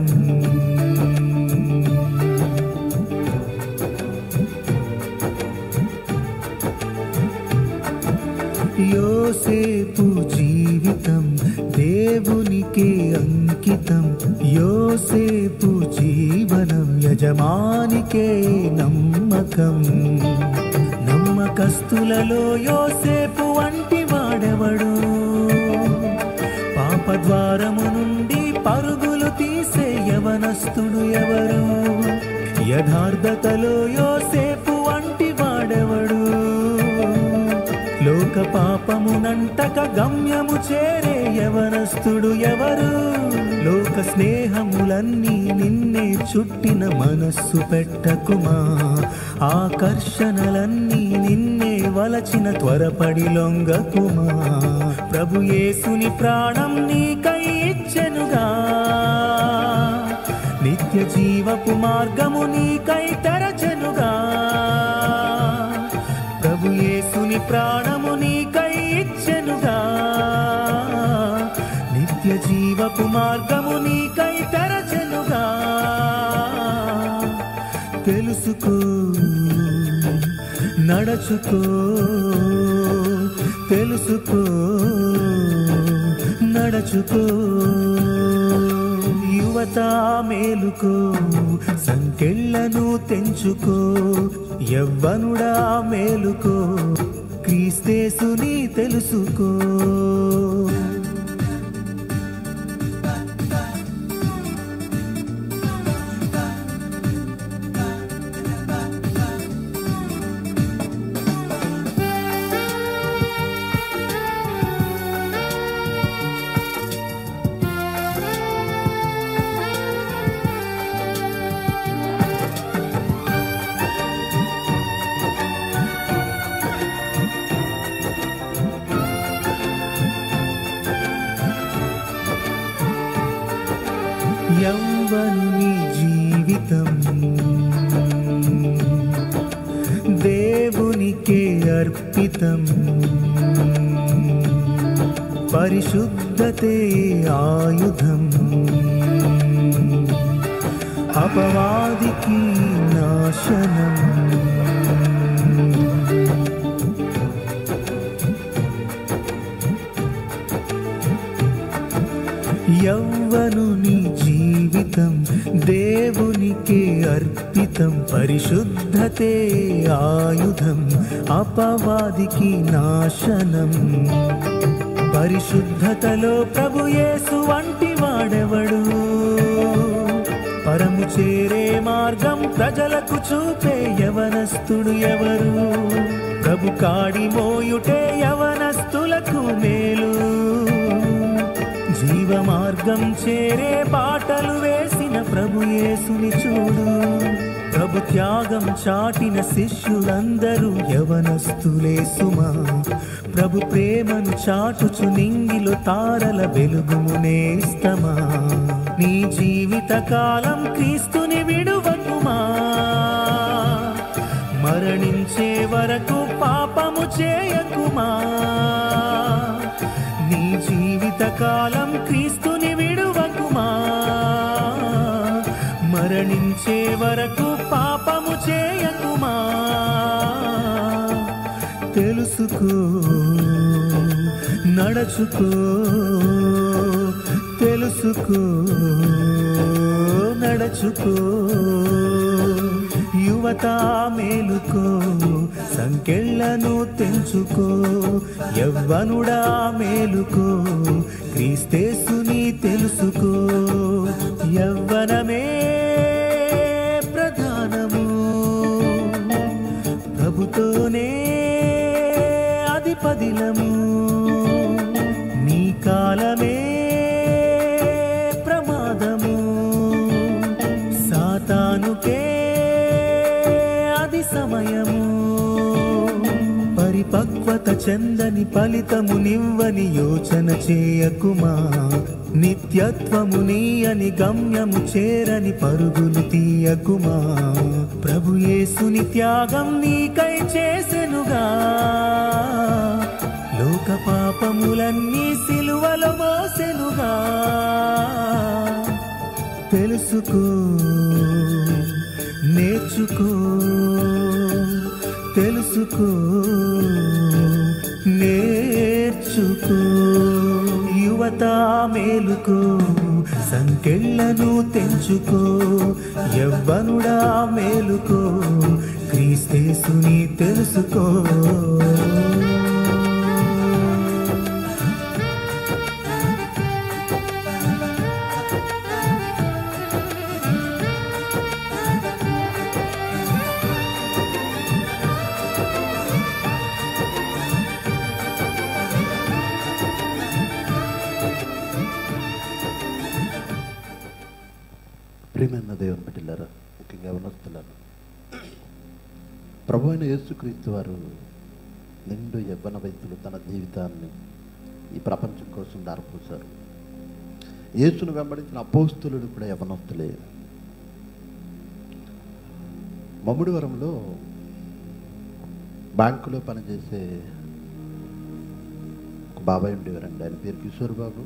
[SPEAKER 4] యోసేపు జీవితం దేవునికే అంకితం యోసేపు జీవనం యజమానికే నమ్మకం నమ్మకస్తులలో యోసేపు వంటి వాడెవడు పాపద్వారము నుండి పరుగులు తీసే యవనస్తుడు ఎవరు యథార్థతలో యోసేపు వంటి వాడెవడు లోక పాపమునంటక గమ్యము చేరే యవనస్తుడు ఎవరు లోక స్నేహములన్నీ నిన్నే చుట్టిన మనస్సు పెట్టకుమా ఆకర్షణలన్నీ నిన్నే వలచిన త్వరపడి లొంగకుమా ప్రభు యేసుని ప్రాణం నీకై ఇచ్చెనుగా నిత్య జీవపు మార్గము నీకై తెరచెనుగా ప్రభు యేసుని ప్రాణము నీకై ఇచ్చెనుగా నిత్య జీవపు మార్గము నీకై తెరచెనుగా తెలుసుకో నడచుకో తెలుసుకో నడచుకో యువత మేలుకో సంకెళ్ళను తెంచుకో యవ్వనుడా మేలుకో క్రీస్తేసుని తెలుసుకో యౌవనుని జీవితం దేవునికే అర్పితం పరిశుద్ధతే ఆయుధం అపవాదికి నాశనం యౌవనుని జీవితం దేవునికే అర్పితం పరిశుద్ధతే ఆయుధం అపవాదికి నాశనం పరిశుద్ధతలో ప్రభు యేసు వంటి వాడెవడు పరము చేరే మార్గం ప్రజలకు చూపే యవనస్తుడు ఎవరు ప్రభు కాడి మోయుటే యవనస్తులకు మేలు జీవ మార్గం చేరే బాటలు వేసిన ప్రభు యేసుని చూడు ప్రభు త్యాగం చాటిన శిష్యులందరూ యవనస్తులే సుమా ప్రభు ప్రేమను చాటుచు నింగిలో తారల వెలుగుము నేస్తమా నీ జీవిత కాలం క్రీస్తుని విడువకుమా మరణించే వరకు పాపము చేయకుమా నీ జీవిత కాలం క్రీస్తుని విడువకుమా మరణించే మరణించే వరకు పాపము చేయకుమా తెలుసుకో నడచుకో తెలుసుకో నడచుకో యువత మేలుకో సంకెళ్లను తెంచుకో యవ్వనుడా మేలుకో క్రీస్తేసుని తెలుసుకో యవ్వనమే ప్రధానము ప్రభుతోనే అధిపదిలము నీ కాలమే ప్రమాదము సాతానుకే అది సమయము పరిపక్వత చెందని ఫలితము నివ్వని యోచన చేయకుమా నిత్యత్వము నీయని గమ్యము చేరని పరుగులు తీయకుమా ప్రభు యేసుని త్యాగం నీకై చేసెనుగా లోక పాపములన్నీ సిలువలో మోసెనుగా తెలుసుకో నేర్చుకో తెలుసుకో నేర్చుకో యువత మేలుకో సంకెళ్లను తెంచుకో యవ్వనుడా మేలుకో క్రీస్తేసుని తెలుసుకో
[SPEAKER 1] ప్రియమైన దేవుని బిడ్డలారా ముఖ్యంగా ఉన్నతులారా ప్రభు అయిన యేసుక్రీస్తు వారు నిండు యవ్వన వయసులో తన జీవితాన్ని ఈ ప్రపంచం కోసం దారిపోశారు యేసును వెంబడించిన అపోస్తులుడు కూడా యవనస్తులే మమ్ముడివరంలో బ్యాంకులో పనిచేసే ఒక బాబాయ్ ఉండేవారండి ఆయన పేరు కిషోర్ బాబు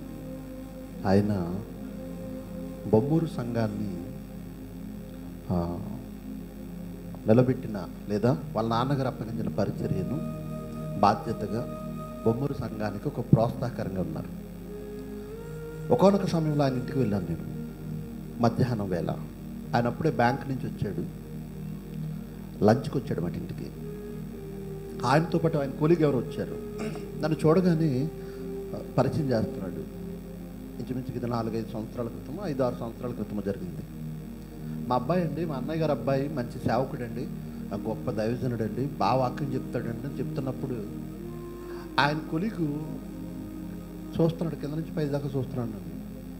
[SPEAKER 1] ఆయన బొమ్మూరు సంఘాన్ని ఆ, నిలబెట్టిన లేదా వాళ్ళ నాన్నగారు అప్పగించిన పరిచర్యను బాధ్యతగా బొమ్మూరు సంఘానికి ఒక ప్రోత్సాహకరంగా ఉన్నారు ఒకనొక సమయంలో ఆయన ఇంటికి వెళ్ళాను నేను మధ్యాహ్నం వేళ ఆయన అప్పుడే బ్యాంక్ నుంచి వచ్చాడు లంచ్కి వచ్చాడు మాట ఇంటికి ఆయనతో పాటు ఆయన కొలిగ్ ఎవరు వచ్చారు నన్ను చూడగానే ఆ, పరిచయం చేస్తున్నాడు ఇంచుమించుకి ఇది నాలుగైదు సంవత్సరాల క్రితం ఐదు ఆరు సంవత్సరాల క్రితం జరిగింది మా అబ్బాయి అండి మా అన్నయ్య గారు అబ్బాయి మంచి సేవకుడు అండి గొప్ప దైవజనుడు అండి బాగా వాక్యం చెప్తాడండి అని చెప్తున్నప్పుడు ఆయన కొలిగు చూస్తున్నాడు కింద నుంచి పై దాకా చూస్తున్నాడు నన్ను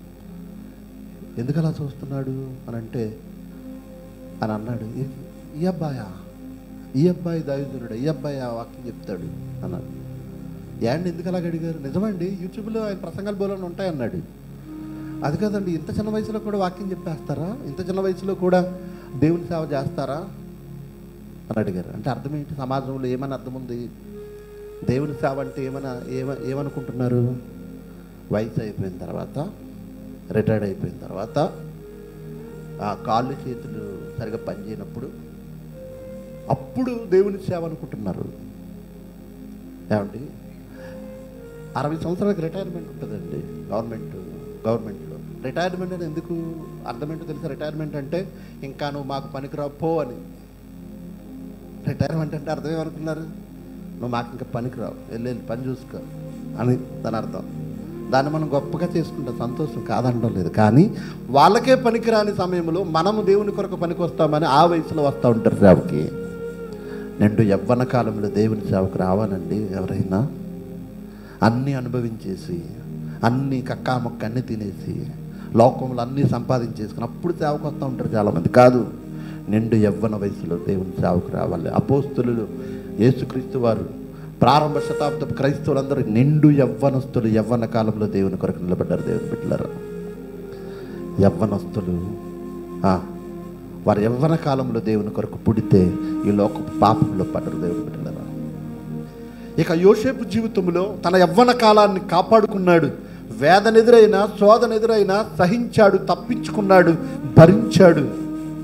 [SPEAKER 1] ఎందుకు అలా చూస్తున్నాడు అని అంటే అని అన్నాడు "ఈ- ఈ అబ్బాయా ఈ అబ్బాయి దైవజనుడు ఈ అబ్బాయి ఆ వాక్యం చెప్తాడు అన్నాడు ఏండి ఎందుకు అలాగ అడిగారు నిజమండి యూట్యూబ్లో ఆయన ప్రసంగాలు బోలని ఉంటాయన్నాడు అది కాదండి ఇంత చిన్న వయసులో కూడా వాక్యం చెప్పేస్తారా ఇంత చిన్న వయసులో కూడా దేవుని సేవ చేస్తారా అని అడిగారు అంటే అర్థం ఏంటి సమాజంలో ఏమని అర్థం ఉంది దేవుని సేవ అంటే ఏమన్నా ఏమ ఏమనుకుంటున్నారు వయసు అయిపోయిన తర్వాత రిటైర్డ్ అయిపోయిన తర్వాత ఆ కాళ్ళు చేతులు సరిగా పనిచేయనప్పుడు అప్పుడు దేవుని సేవ అనుకుంటున్నారు ఏమండి అరవై సంవత్సరాలకు రిటైర్మెంట్ ఉంటుందండి గవర్నమెంట్ గవర్నమెంట్లో రిటైర్మెంట్ అని ఎందుకు అర్థమేంటో తెలుసా రిటైర్మెంట్ అంటే ఇంకా నువ్వు మాకు పనికిరావు పో అని రిటైర్మెంట్ అంటే అర్థం ఏమనుకున్నారు నువ్వు మాకు ఇంకా పనికిరావు వెళ్ళి వెళ్ళి పని చూసుకో అని దాని అర్థం దాన్ని మనం గొప్పగా చేసుకుంటాం సంతోషం కాదనడం లేదు కానీ వాళ్ళకే పనికిరాని సమయంలో మనము దేవుని కొరకు పనికి వస్తామని ఆ వయసులో వస్తూ ఉంటారు సేవకి నిండు యవ్వన కాలంలో దేవుని సేవకు రావాలండి ఎవరైనా అన్నీ అనుభవించేసి అన్నీ కక్కామొక్క అన్నీ తినేసి లోకంలో అన్నీ సంపాదించేసుకుని అప్పుడు సేవకు వస్తూ ఉంటారు చాలామంది కాదు నిండు యవ్వన వయసులో దేవుని సేవకు రావాలి అపోస్తులు యేసుక్రీస్తు వారు ప్రారంభ శతాబ్దపు క్రైస్తవులందరూ నిండు యవ్వనస్తులు యవ్వన కాలంలో దేవుని కొరకు నిలబడ్డారు దేవుని బిడ్డలారా యవ్వనస్తులు ఆ, వారు యవ్వన కాలంలో దేవుని కొరకు పుడితే ఈ లోక పాపంలో పడ్డరు దేవుని బిడ్డలారా ఇక యోసేపు జీవితంలో తన యవ్వన కాలాన్ని కాపాడుకున్నాడు వేదన ఎదురైనా శోధన ఎదురైనా సహించాడు తప్పించుకున్నాడు భరించాడు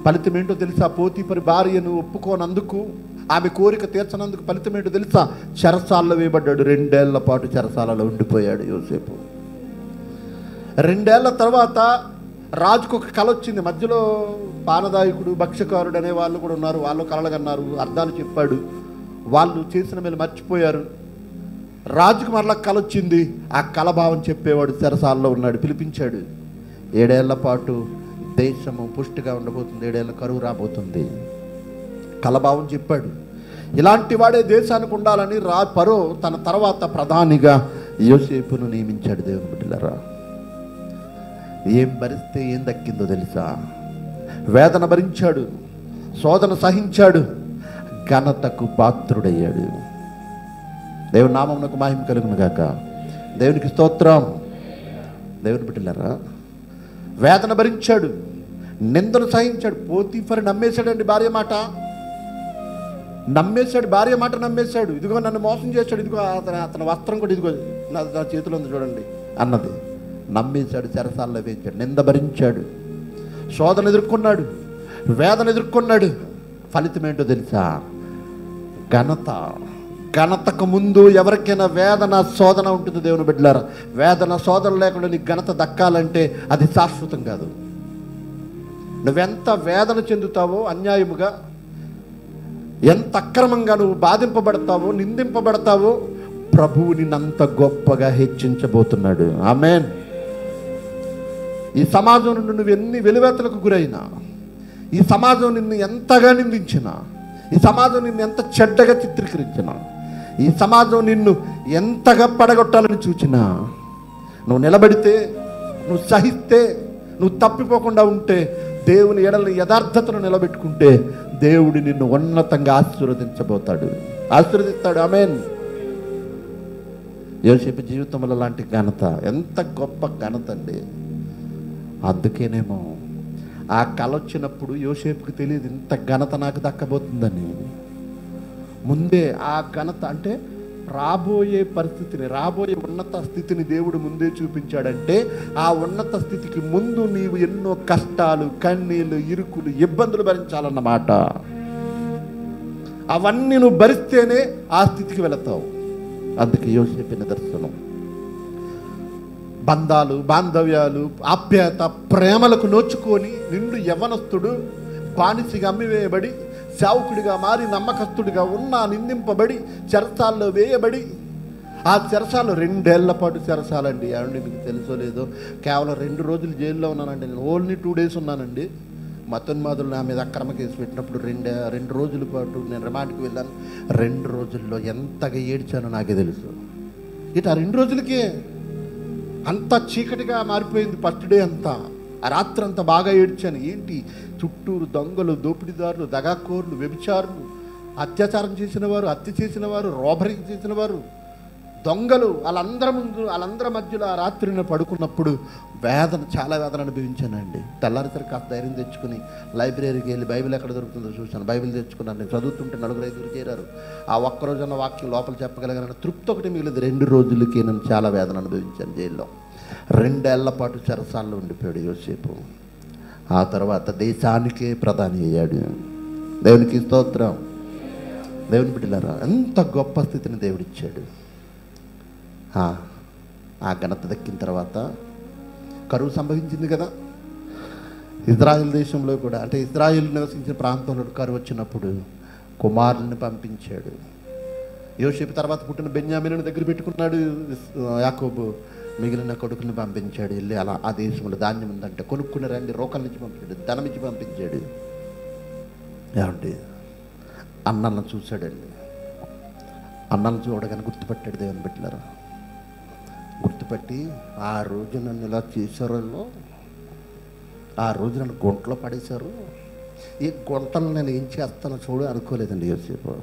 [SPEAKER 2] ఫలితం ఏంటో తెలుసా పోతీపరి భార్యను ఒప్పుకోనందుకు ఆమె కోరిక తీర్చనందుకు ఫలితం ఏంటో తెలుసా చెరసాలలో వేయబడ్డాడు రెండేళ్ల పాటు చెరసాలలో ఉండిపోయాడు యోసేపు రెండేళ్ల తర్వాత రాజుకు ఒక కళ వచ్చింది మధ్యలో పానదాయకుడు భక్ష్యకారుడు అనే వాళ్ళు కూడా ఉన్నారు వాళ్ళు కలలుగన్నారు అర్థాలు చెప్పాడు వాళ్ళు చేసిన మీద మర్చిపోయారు రాజుకు మరలా కళ వచ్చింది ఆ కలభావం చెప్పేవాడు చెరసాలలో ఉన్నాడు పిలిపించాడు ఏడేళ్ల పాటు దేశము పుష్టిగా ఉండబోతుంది ఏడేళ్ల కరువు రాబోతుంది కలభావం చెప్పాడు ఇలాంటి వాడే దేశానికి ఉండాలని రా పరో తన తర్వాత ప్రధానిగా యోసేపును నియమించాడు దేవుని బిడ్డలారా ఏం భరిస్తే ఏం దక్కిందో తెలుసా వేదన భరించాడు శోధన సహించాడు ఘనతకు పాత్రుడయ్యాడు దేవుని నామమునకు మహిమ కలుగును గాక దేవునికి స్తోత్రం దేవుని బిడ్డలారా వేదన భరించాడు నిందను సహించాడు పోతీఫర్ నమ్మేశాడండి భార్య మాట నమ్మేశాడు భార్య మాట నమ్మేశాడు ఇదిగో నన్ను మోసం చేశాడు ఇదిగో అతని అతని వస్త్రం కూడా ఇదిగో నా నా చేతిలో ఉంది చూడండి అన్నది నమ్మేశాడు చెరసాల్లో వేయించాడు నింద భరించాడు శోధన ఎదుర్కొన్నాడు వేదన ఎదుర్కొన్నాడు ఫలితం ఏంటో తెలుసా ఘనత ఘనతకు ముందు ఎవరికైనా వేదన శోధన ఉంటుంది దేవుని బిడ్డలారా వేదన శోధన లేకుండా నీకు ఘనత దక్కాలంటే అది శాశ్వతం కాదు నువ్వెంత వేదన చెందుతావో అన్యాయముగా ఎంత అక్రమంగా నువ్వు బాధింపబడతావో నిందింపబడతావో ప్రభువు నిన్నంత గొప్పగా హెచ్చించబోతున్నాడు ఆమెన్ ఈ సమాజం నుండి నువ్వు ఎన్ని వెలువేతలకు గురైనా ఈ సమాజం నిన్ను ఎంతగా నిందించినా ఈ సమాజం నిన్ను ఎంత చెడ్డగా చిత్రీకరించినా ఈ సమాజం నిన్ను ఎంతగా పడగొట్టాలని చూచినా నువ్వు నిలబడితే నువ్వు సహిస్తే నువ్వు తప్పిపోకుండా ఉంటే దేవుని ఎడలని యథార్థతను నిలబెట్టుకుంటే దేవుడు నిన్ను ఉన్నతంగా ఆశీర్వదించబోతాడు ఆశీర్వదిస్తాడు ఆమెన్ యోసేపు జీవితంలో లాంటి ఘనత ఎంత గొప్ప ఘనత అండి అందుకేనేమో ఆ కళ వచ్చినప్పుడు యోసేపుకి తెలియదు ఇంత ఘనత నాకు దక్కబోతుందని ముందే ఆ ఘనత అంటే రాబోయే పరిస్థితిని రాబోయే ఉన్నత స్థితిని దేవుడు ముందే చూపించాడంటే ఆ ఉన్నత స్థితికి ముందు నీవు ఎన్నో కష్టాలు కన్నీళ్ళు ఇరుకులు ఇబ్బందులు భరించాలన్నమాట అవన్నీ నువ్వు భరిస్తేనే ఆ స్థితికి వెళతావు అందుకే యోసేపు నిదర్శనం బంధాలు బాంధవ్యాలు ఆప్యాయత ప్రేమలకు నోచుకొని నిండు యవనస్తుడు బానిసిగా అమ్మివేయబడి సేవకుడిగా మారి నమ్మకస్తుడిగా ఉన్న నిందింపబడి చెరసాల్లో వేయబడి ఆ చెరసాలు రెండేళ్ల పాటు చెరసాలండి ఏమండి మీకు తెలుసో లేదో కేవలం రెండు రోజులు జైల్లో ఉన్నానండి నేను ఓన్లీ టూ డేస్ ఉన్నానండి మతోన్మాదులు నా మీద అక్రమ కేసు పెట్టినప్పుడు రెండు రెండు రోజుల పాటు నేను రిమాండ్కి వెళ్ళాను రెండు రోజుల్లో ఎంతగా ఏడ్చానో నాకే తెలుసు ఇటు ఆ రెండు రోజులకే అంత చీకటిగా మారిపోయింది ఫస్ట్ డే అంతా ఆ రాత్రి అంతా బాగా ఏడ్చాను ఏంటి చుట్టూరు దొంగలు దోపిడీదారులు దగాకోర్లు వ్యభిచారులు అత్యాచారం చేసిన వారు హత్య చేసిన వారు రోబరీ చేసిన వారు దొంగలు వాళ్ళందరి ముందు వాళ్ళందరి మధ్యలో ఆ రాత్రి నేను పడుకున్నప్పుడు వేదన చాలా వేదన అనుభవించానండి తెల్లారిసరి కాస్త ధైర్యం తెచ్చుకుని లైబ్రరీకి వెళ్ళి బైబిల్ ఎక్కడ దొరుకుతుందో చూశాను బైబిల్ తెచ్చుకున్నాను నేను చదువుతుంటే నలుగురు ఐదుగురు చేరారు ఆ ఒక్క రోజున్న వాక్యం లోపల చెప్పగలిగిన తృప్తి ఒకటి మిగిలింది రెండు రోజులకి నేను చాలా వేదన అనుభవించాను జైల్లో రెండేళ్ల పాటు చెరసాల్లో ఉండిపోయాడు యోసేపు ఆ తర్వాత దేశానికే ప్రధాని అయ్యాడు దేవునికి స్తోత్రం దేవుని బిడ్డలారా ఎంత గొప్ప స్థితిని దేవుడిచ్చాడు ఆ, ఆ ఘనత దక్కిన తర్వాత కరువు సంభవించింది కదా ఇజ్రాయెల్ దేశంలో కూడా అంటే ఇజ్రాయెల్ నివసించిన ప్రాంతంలో కరువు వచ్చినప్పుడు కుమారుల్ని పంపించాడు యోసేపు తర్వాత పుట్టిన బెన్యామిని దగ్గర పెట్టుకున్నాడు ఇస్- యాకోబు మిగిలిన కొడుకుని పంపించాడు వెళ్ళి అలా ఆ దేశంలో ధాన్యం ఉందంటే కొనుక్కుని రండి రోకల నుంచి పంపించాడు ధనం ఇచ్చి పంపించాడు ఏమండి అన్నలను చూశాడండి అన్నలను చూడగానే గుర్తుపట్టాడు దేవుని బిడ్డలారా గుర్తుపట్టి ఆ రోజు నన్ను ఇలా చేశారో ఆ రోజు నన్ను గుంటలో పడేశారు ఈ గుంటలు నేను ఏం చేస్తానో చూడు అనుకోలేదండి యోసేపు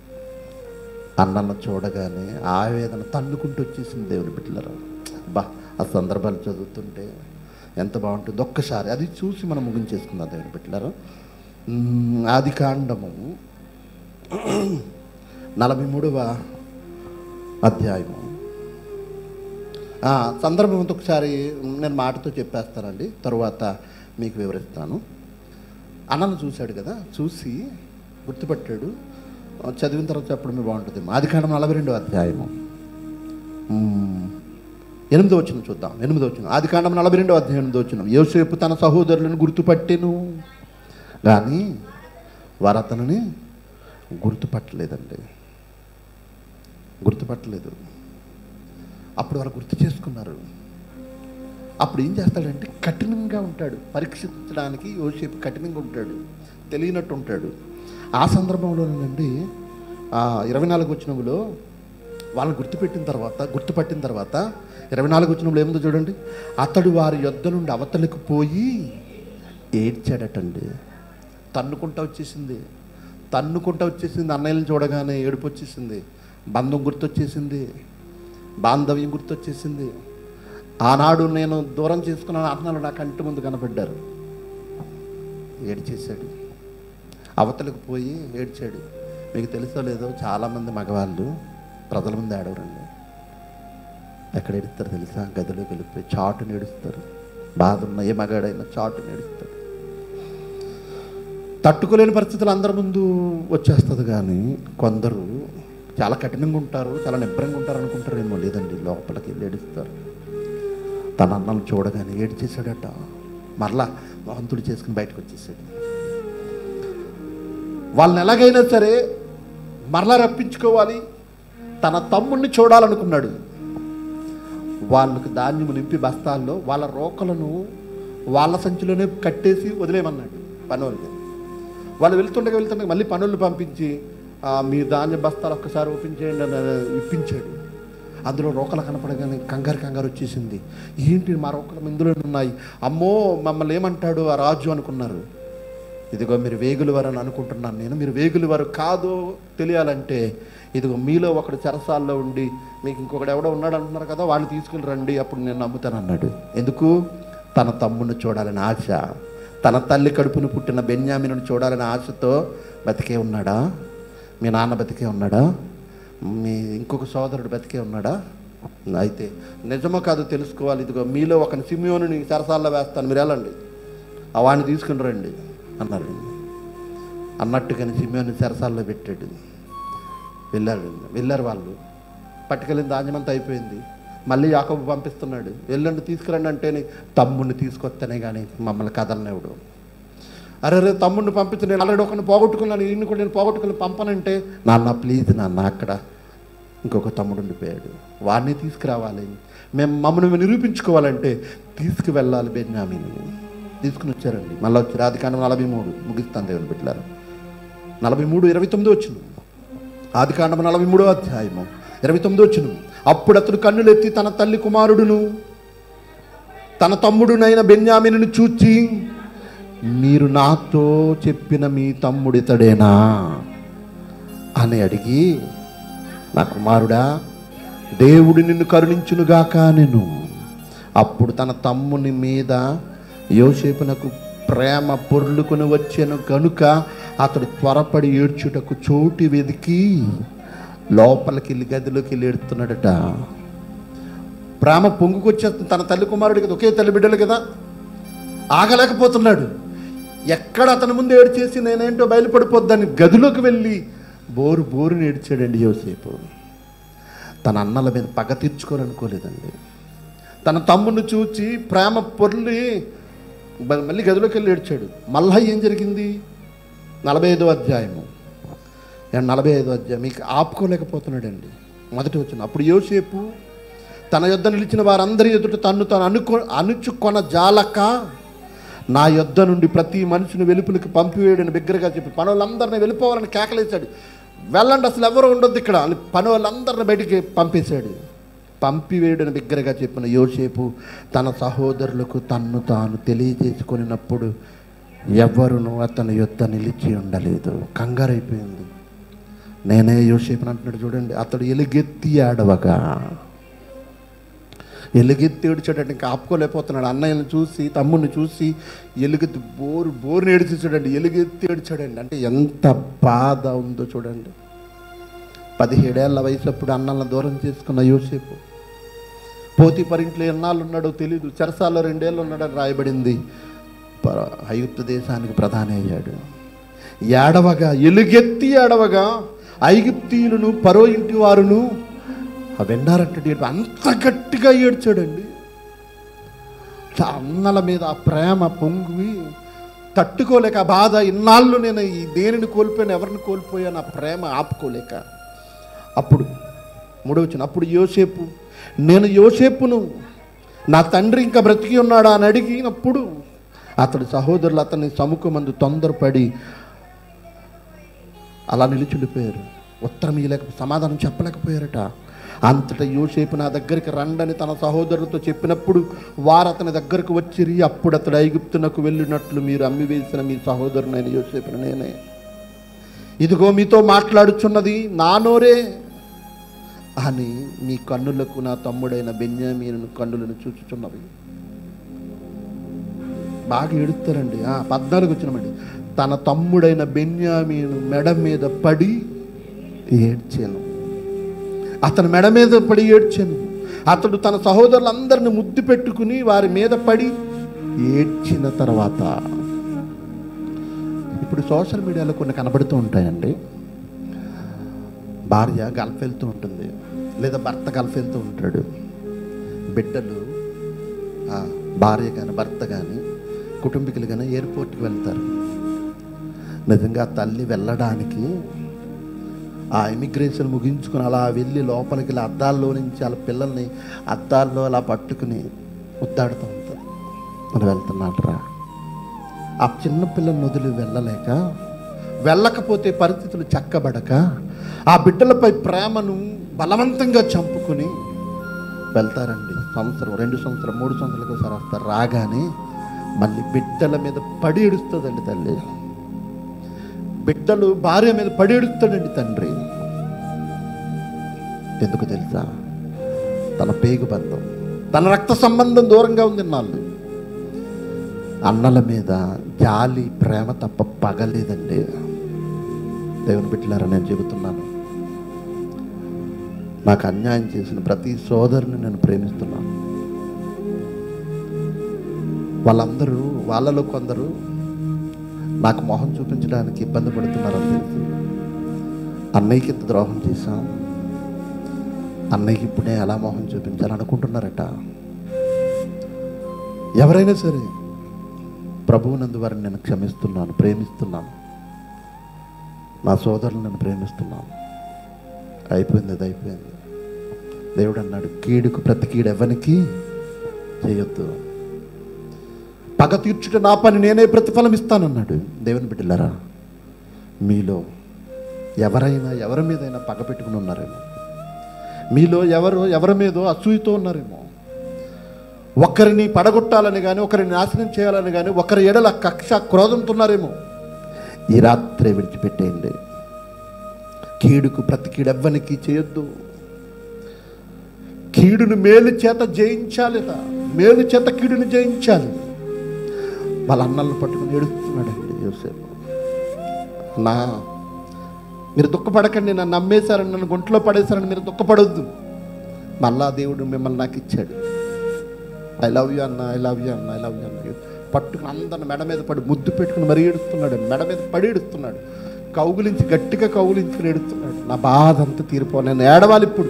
[SPEAKER 2] అన్నలను చూడగానే ఆవేదన తన్నుకుంటూ వచ్చేసింది దేవుని బిడ్డలరా బా ఆ సందర్భాలు చదువుతుంటే ఎంత బాగుంటుంది ఒక్కసారి అది చూసి మనం ముగించేసుకుందాం దేవుని బిడ్డలరా ఆది కాండము నలభై మూడవ అధ్యాయము ఆ, సందర్భం అంతా ఒకసారి నేను మాటతో చెప్పేస్తానండి తరువాత మీకు వివరిస్తాను అన్నను చూశాడు కదా చూసి గుర్తుపట్టాడు ఆ, చదివిన తర్వాత చెప్పడమే బాగుంటుంది ఆది కాండం నలభై రెండో అధ్యాయము మ్మ్. ఎనిమిదో వచ్చిన చూద్దాం ఎనిమిదో వచ్చిన ఆది కాండం నలభై రెండో అధ్యాయం ఎనిమిదో వచ్చిన యోసేపు తన సహోదరులను గుర్తుపట్టెను కానీ వారు అతనిని గుర్తుపట్టలేదండి గుర్తుపట్టలేదు అప్పుడు వారు గుర్తు చేసుకున్నారు అప్పుడు ఏం చేస్తాడంటే కఠినంగా ఉంటాడు పరీక్షించడానికి యోసేపు కఠినంగా ఉంటాడు తెలియనట్టు ఉంటాడు ఆ సందర్భంలోనండి ఇరవై నాలుగు వచ్చినములో వాళ్ళని గుర్తుపెట్టిన తర్వాత గుర్తుపట్టిన తర్వాత ఇరవై నాలుగు వచ్చినప్పుడు ఏముందో చూడండి అతడు వారి యొద్ద నుండి అవతలకు పోయి ఏడ్చాడటండి తన్నుకుంటా వచ్చేసింది తన్నుకుంటా వచ్చేసింది అన్నయ్యలను చూడగానే ఏడుపు వచ్చేసింది బంధం గుర్తొచ్చేసింది బాంధవ్యం గుర్తొచ్చేసింది ఆనాడు నేను దూరం చేసుకున్నాను అంటున్నాను నా కంటి ముందు కనపడ్డారు ఏడ్చేశాడు అవతలకు పోయి ఏడ్చాడు మీకు తెలుసో లేదో చాలామంది మగవాళ్ళు ప్రజల ముందు ఏడవరండి ఎక్కడ ఏడుస్తారు తెలుసా గదిలోకి వెళ్ళిపోయి చాటుని ఏడుస్తారు బాధ ఉన్న ఏ మగాడైనా చాటుని ఏడుస్తాడు తట్టుకోలేని పరిస్థితులు అందరి ముందు వచ్చేస్తుంది కానీ కొందరు చాలా కఠినంగా ఉంటారు చాలా నిబ్బరంగా ఉంటారు అనుకుంటారేమో లేదండి లోపలికి వెళ్ళి ఏడుస్తారు తన అన్నలు చూడగానే ఏడ్చేశాడట మరలా మహంతుడు చేసుకుని బయటకు వచ్చేసాడు వాళ్ళని ఎలాగైనా సరే మరలా రప్పించుకోవాలి తన తమ్ముడిని చూడాలనుకున్నాడు వాళ్ళకి ధాన్యము నింపి బస్తాల్లో వాళ్ళ రోకలను వాళ్ళ సంచిలోనే కట్టేసి వదిలేయమన్నాడు పనుల్ని వాళ్ళు వెళ్తుండగా వెళ్తుండగా మళ్ళీ పనులు పంపించి "ఆ, మీ ధాన్య బస్తాలు ఒక్కసారి ఓపెన్ చేయండి అని ఇప్పించాడు అందులో రోకలు కనపడగానే కంగారు కంగారు వచ్చేసింది ఏంటి మా రోకలు ఇందులోనే ఉన్నాయి అమ్మో మమ్మల్ని ఏమంటాడు ఆ రాజు అనుకున్నారు ఇదిగో మీరు వేగులు వారు అని అనుకుంటున్నాను నేను మీరు వేగులు వారు కాదో తెలియాలంటే ఇదిగో మీలో ఒకడు చెరసాల్లో ఉండి మీకు ఇంకొకడు ఎవడో ఉన్నాడు అంటున్నారు కదా వాళ్ళు తీసుకుని రండి అప్పుడు నేను నమ్ముతాను అన్నాడు ఎందుకు తన తమ్ముడిని చూడాలని ఆశ తన తల్లి కడుపును పుట్టిన బెన్యామిను చూడాలని ఆశతో బతికే ఉన్నాడా మీ నాన్న బతికే ఉన్నాడా మీ ఇంకొక సోదరుడు బతికే ఉన్నాడా అయితే నిజమో కాదు తెలుసుకోవాలి ఇదిగో మీలో ఒక సిమియోనుని చెరసాల్లో వేస్తాను మీరు వెళ్ళండి ఆ వాడిని తీసుకుని రండి అన్నారు అన్నట్టుగాని సిమియోని చెరసాల్లో పెట్టాడు వెళ్ళాడు వెళ్ళారు వాళ్ళు పట్టుకెళ్ళిన ధాన్యమంతా అయిపోయింది మళ్ళీ యాకబు పంపిస్తున్నాడు వెళ్ళండి తీసుకురండి అంటేనే తమ్ముడిని తీసుకొస్తేనే కానీ మమ్మల్ని కదలనివ్వడు అరే రే తమ్ముడిని పంపించి నేను ఆల్రెడీ ఒకరిని పోగొట్టుకున్నాను ఇన్ని కూడా నేను పోగొట్టుకుని పంపనంటే నాన్న ప్లీజ్ నాన్న అక్కడ ఇంకొక తమ్ముడు ఉండిపోయాడు వాడిని తీసుకురావాలి మేము మమ్మల్ని నిరూపించుకోవాలంటే తీసుకువెళ్ళాలి బెన్యామీని తీసుకుని వచ్చారండి మళ్ళీ వచ్చి రాధికాండం నలభై మూడు ముగిస్తాను దేవుని బిడ్డలారు నలభై మూడు ఇరవై తొమ్మిది వచ్చిన ఆది కాండం నలభై మూడో అధ్యాయము ఇరవై తొమ్మిది వచ్చిన అప్పుడు అతడు కన్నులెత్తి తన తల్లి కుమారుడును తన తమ్ముడునైన బెన్యామిను చూచి మీరు నాతో చెప్పిన మీ తమ్ముడితడేనా అని అడిగి నా కుమారుడా దేవుడు నిన్ను కరుణించునుగాక నేను అప్పుడు తన తమ్ముని మీద యోసేపునకు ప్రేమ పొర్లుకొని వచ్చాను కనుక అతడు త్వరపడి ఏడ్చుటకు చోటు వెదికి లోపలికి వెళ్ళి గదిలోకి వెళ్ళి ఏడుతున్నాడట ప్రేమ పొంగుకొచ్చేస్తుంది తన తల్లి కుమారుడికి ఒకే తల్లి బిడ్డలు కదా ఆగలేకపోతున్నాడు ఎక్కడ అతని ముందు ఏడ్చేసి నేనేంటో బయలుపడిపోద్దని గదిలోకి వెళ్ళి బోరు బోరుని ఏడ్చాడండి యోసేపు తన అన్నల మీద పగ తీర్చుకోవాలనుకోలేదండి తన తమ్ముడిని చూచి ప్రేమ పొర్లి బ- మళ్ళీ గదిలోకి వెళ్ళి ఏడ్చాడు మళ్ళా ఏం జరిగింది నలభై ఐదో అధ్యాయము ఏం నలభై ఐదో అధ్యాయం మీకు ఆపుకోలేకపోతున్నాడండి మొదటి వచ్చిన అప్పుడు యోసేపు తన యొద్ద నిలిచిన వారందరి ఎదుట తన్ను తాను అనుకో అణుచుకొన జాలక నా యొద్ద నుండి ప్రతి మనిషిని వెలుపులకి పంపివేయడని బిగ్గరగా చెప్పి పనులందరినీ వెళ్ళిపోవాలని కేకలేశాడు వెళ్ళండి అసలు ఎవరు ఉండొద్దు ఇక్కడ అని పనులందరిని బయటికి పంపేశాడు పంపివేయడని బిగ్గరగా చెప్పిన యోసేపు తన సహోదరులకు తన్ను తాను తెలియజేసుకున్నప్పుడు ఎవరును అతని యొద్ద నిలిచి ఉండలేదు కంగారైపోయింది నేనే యోసేపుని అంటున్నాడు చూడండి అతడు ఎలుగెత్తి ఆడవగా ఎలుగెత్తి ఏడ్చాడంటే ఇంకా ఆపుకోలేకపోతున్నాడు అన్నయ్యని చూసి తమ్ముడిని చూసి ఎలుగెత్తి బోరు బోరుని ఏడిచి చూడండి ఎలుగెత్తి ఏడ్చాడండి అంటే ఎంత బాధ ఉందో చూడండి పదిహేడేళ్ల వయసు అప్పుడు అన్నలను దూరం చేసుకున్న యోసేపు పోతి పరింట్లో ఎన్నాళ్ళు ఉన్నాడో తెలియదు చెరసాల్లో రెండేళ్ళు ఉన్నాడని రాయబడింది పర- ఐగుప్తు దేశానికి ప్రధాని అయ్యాడు ఏడవగా ఎలుగెత్తి ఏడవగా ఐగుప్తీయులను పరో ఇంటి వారును ఆ విన్నారంటే అంత గట్టిగా ఏడ్చాడండి చా- అన్నల మీద ఆ ప్రేమ పొంగి తట్టుకోలేక ఆ బాధ ఇన్నాళ్ళు నేను ఈ దేనిని కోల్పోయాను ఎవరిని కోల్పోయాను ఆ ప్రేమ ఆపుకోలేక అప్పుడు మూడవచ్చిన అప్పుడు యోసేపు నేను యోసేపును నా తండ్రి ఇంకా బ్రతికి ఉన్నాడా అని అడిగినప్పుడు అతడి సహోదరులు అతన్ని సముఖమందు తొందరపడి అలా నిలిచుండిపోయారు ఉత్తరం ఇయ్యలేక సమాధానం చెప్పలేకపోయారట అంతటా యోసేపు నా దగ్గరికి రండని తన సహోదరులతో చెప్పినప్పుడు వారు అతని దగ్గరకు వచ్చిరి అప్పుడు అతడు ఐగుప్తునకు వెళ్ళినట్లు మీరు అమ్మి వేసిన మీ సహోదరునైన యోసేపును నేనే ఇదిగో మీతో మాట్లాడుచున్నది నా నోరే అని మీ కన్నులకు నా తమ్ముడైన బెన్యామీను కన్నులను చూచుచున్నవి బాగా ఏడుస్తారండి ఆ, పద్నాలుగు వచ్చినమండి తన తమ్ముడైన బెన్యామీను మెడ మీద పడి ఏడ్చాను అతని మెడ మీద పడి ఏడ్చాను అతడు తన సహోదరులందరిని ముద్దు పెట్టుకుని వారి మీద పడి ఏడ్చిన తర్వాత ఇప్పుడు సోషల్ మీడియాలో కొన్ని కనబడుతూ ఉంటాయండి భార్య గల్ఫ్ వెళ్తూ ఉంటుంది లేదా భర్త గల్ఫ్ వెళ్తూ ఉంటాడు బిడ్డలు ఆ, భార్య కానీ భర్త కానీ కుటుంబీకులు కానీ ఎయిర్పోర్ట్కి వెళ్తారు నిజంగా తల్లి వెళ్ళడానికి ఆ ఇమిగ్రేషన్ ముగించుకుని అలా వెళ్ళి లోపలికి వెళ్ళి అద్దాల్లో నుంచి వాళ్ళ పిల్లల్ని అద్దాల్లో అలా పట్టుకుని ముద్దాడుతూ ఉంటుంది మరి వెళ్తున్నాడరా ఆ చిన్న పిల్లల్ని వదిలి వెళ్ళలేక వెళ్ళకపోతే పరిస్థితులు చక్కబడక ఆ బిడ్డలపై ప్రేమను బలవంతంగా చంపుకుని వెళ్తారండి సంవత్సరం రెండు సంవత్సరం మూడు సంవత్సరాలకు ఒకసారి వస్తారు రాగానే మళ్ళీ బిడ్డల మీద పడి ఏడుస్తుందండి తల్లి బిడ్డలు భార్య మీద పడి ఏడుస్తాడండి తండ్రి ఎందుకు తెలుసా తన పేగు బంధం తన రక్త సంబంధం దూరంగా ఉంది నాళ్ళు అన్నల మీద జాలి ప్రేమ తప్ప పగలేదండి దేవుని బిడ్డలారా నేను చెబుతున్నాను నాకు అన్యాయం చేసిన ప్రతి సోదరుని నేను ప్రేమిస్తున్నాను వాళ్ళందరూ వాళ్ళలో కొందరు నాకు మొహం చూపించడానికి ఇబ్బంది పడుతున్నారని తెలుసు అన్నయ్యకి ఇంత ద్రోహం చేశాం అన్నయ్యకి ఇప్పుడే ఎలా మొహం చూపించాలని అనుకుంటున్నారట ఎవరైనా సరే ప్రభువునందు వారిని నేను క్షమిస్తున్నాను ప్రేమిస్తున్నాను నా సోదరులను నేను ప్రేమిస్తున్నాను అయిపోయింది అది అయిపోయింది దేవుడు అన్నాడు కీడుకు ప్రతి కీడు ఎవరికి చేయొద్దు పగ తీర్చుట నా పని నేనే ప్రతిఫలం ఇస్తానన్నాడు దేవుని బిడ్డలారా మీలో ఎవరైనా ఎవరి మీదైనా పగ పెట్టుకుని ఉన్నారేమో మీలో ఎవరు ఎవరి మీదో అసూయతో ఉన్నారేమో ఒకరిని పడగొట్టాలని కానీ ఒకరిని నాశనం చేయాలని కానీ ఒకరి ఎడల కక్ష క్రోధంతో ఉన్నారేమో ఈ రాత్రే విడిచిపెట్టేయండి కీడుకు ప్రతి కీడు ఎవ్వనికి చేయొద్దు కీడును మేలు చేత జయించాలిట మేలు చేత కీడుని జయించాలి వాళ్ళ అన్నలను పట్టుకుని ఏడుస్తున్నాడండి యోసేపు నా మీరు దుఃఖపడకండి నన్ను నమ్మేశారని నన్ను గుంట్లో పడేశారని మీరు దుఃఖపడొద్దు మళ్ళా దేవుడు మిమ్మల్ని నాకు ఇచ్చాడు ఐ లవ్ యూ అన్న ఐ లవ్ యూ అన్న ఐ లవ్ యూ అన్న పట్టుకుని అందరిని మెడ మీద పడి ముద్దు పెట్టుకుని మరీ ఏడుస్తున్నాడు మెడ మీద పడి ఏడుస్తున్నాడు కౌగులించి గట్టిగా కౌగులించుకుని ఏడుస్తున్నాడు నా బాధ అంతా తీరిపో నేను ఏడవాలి ఇప్పుడు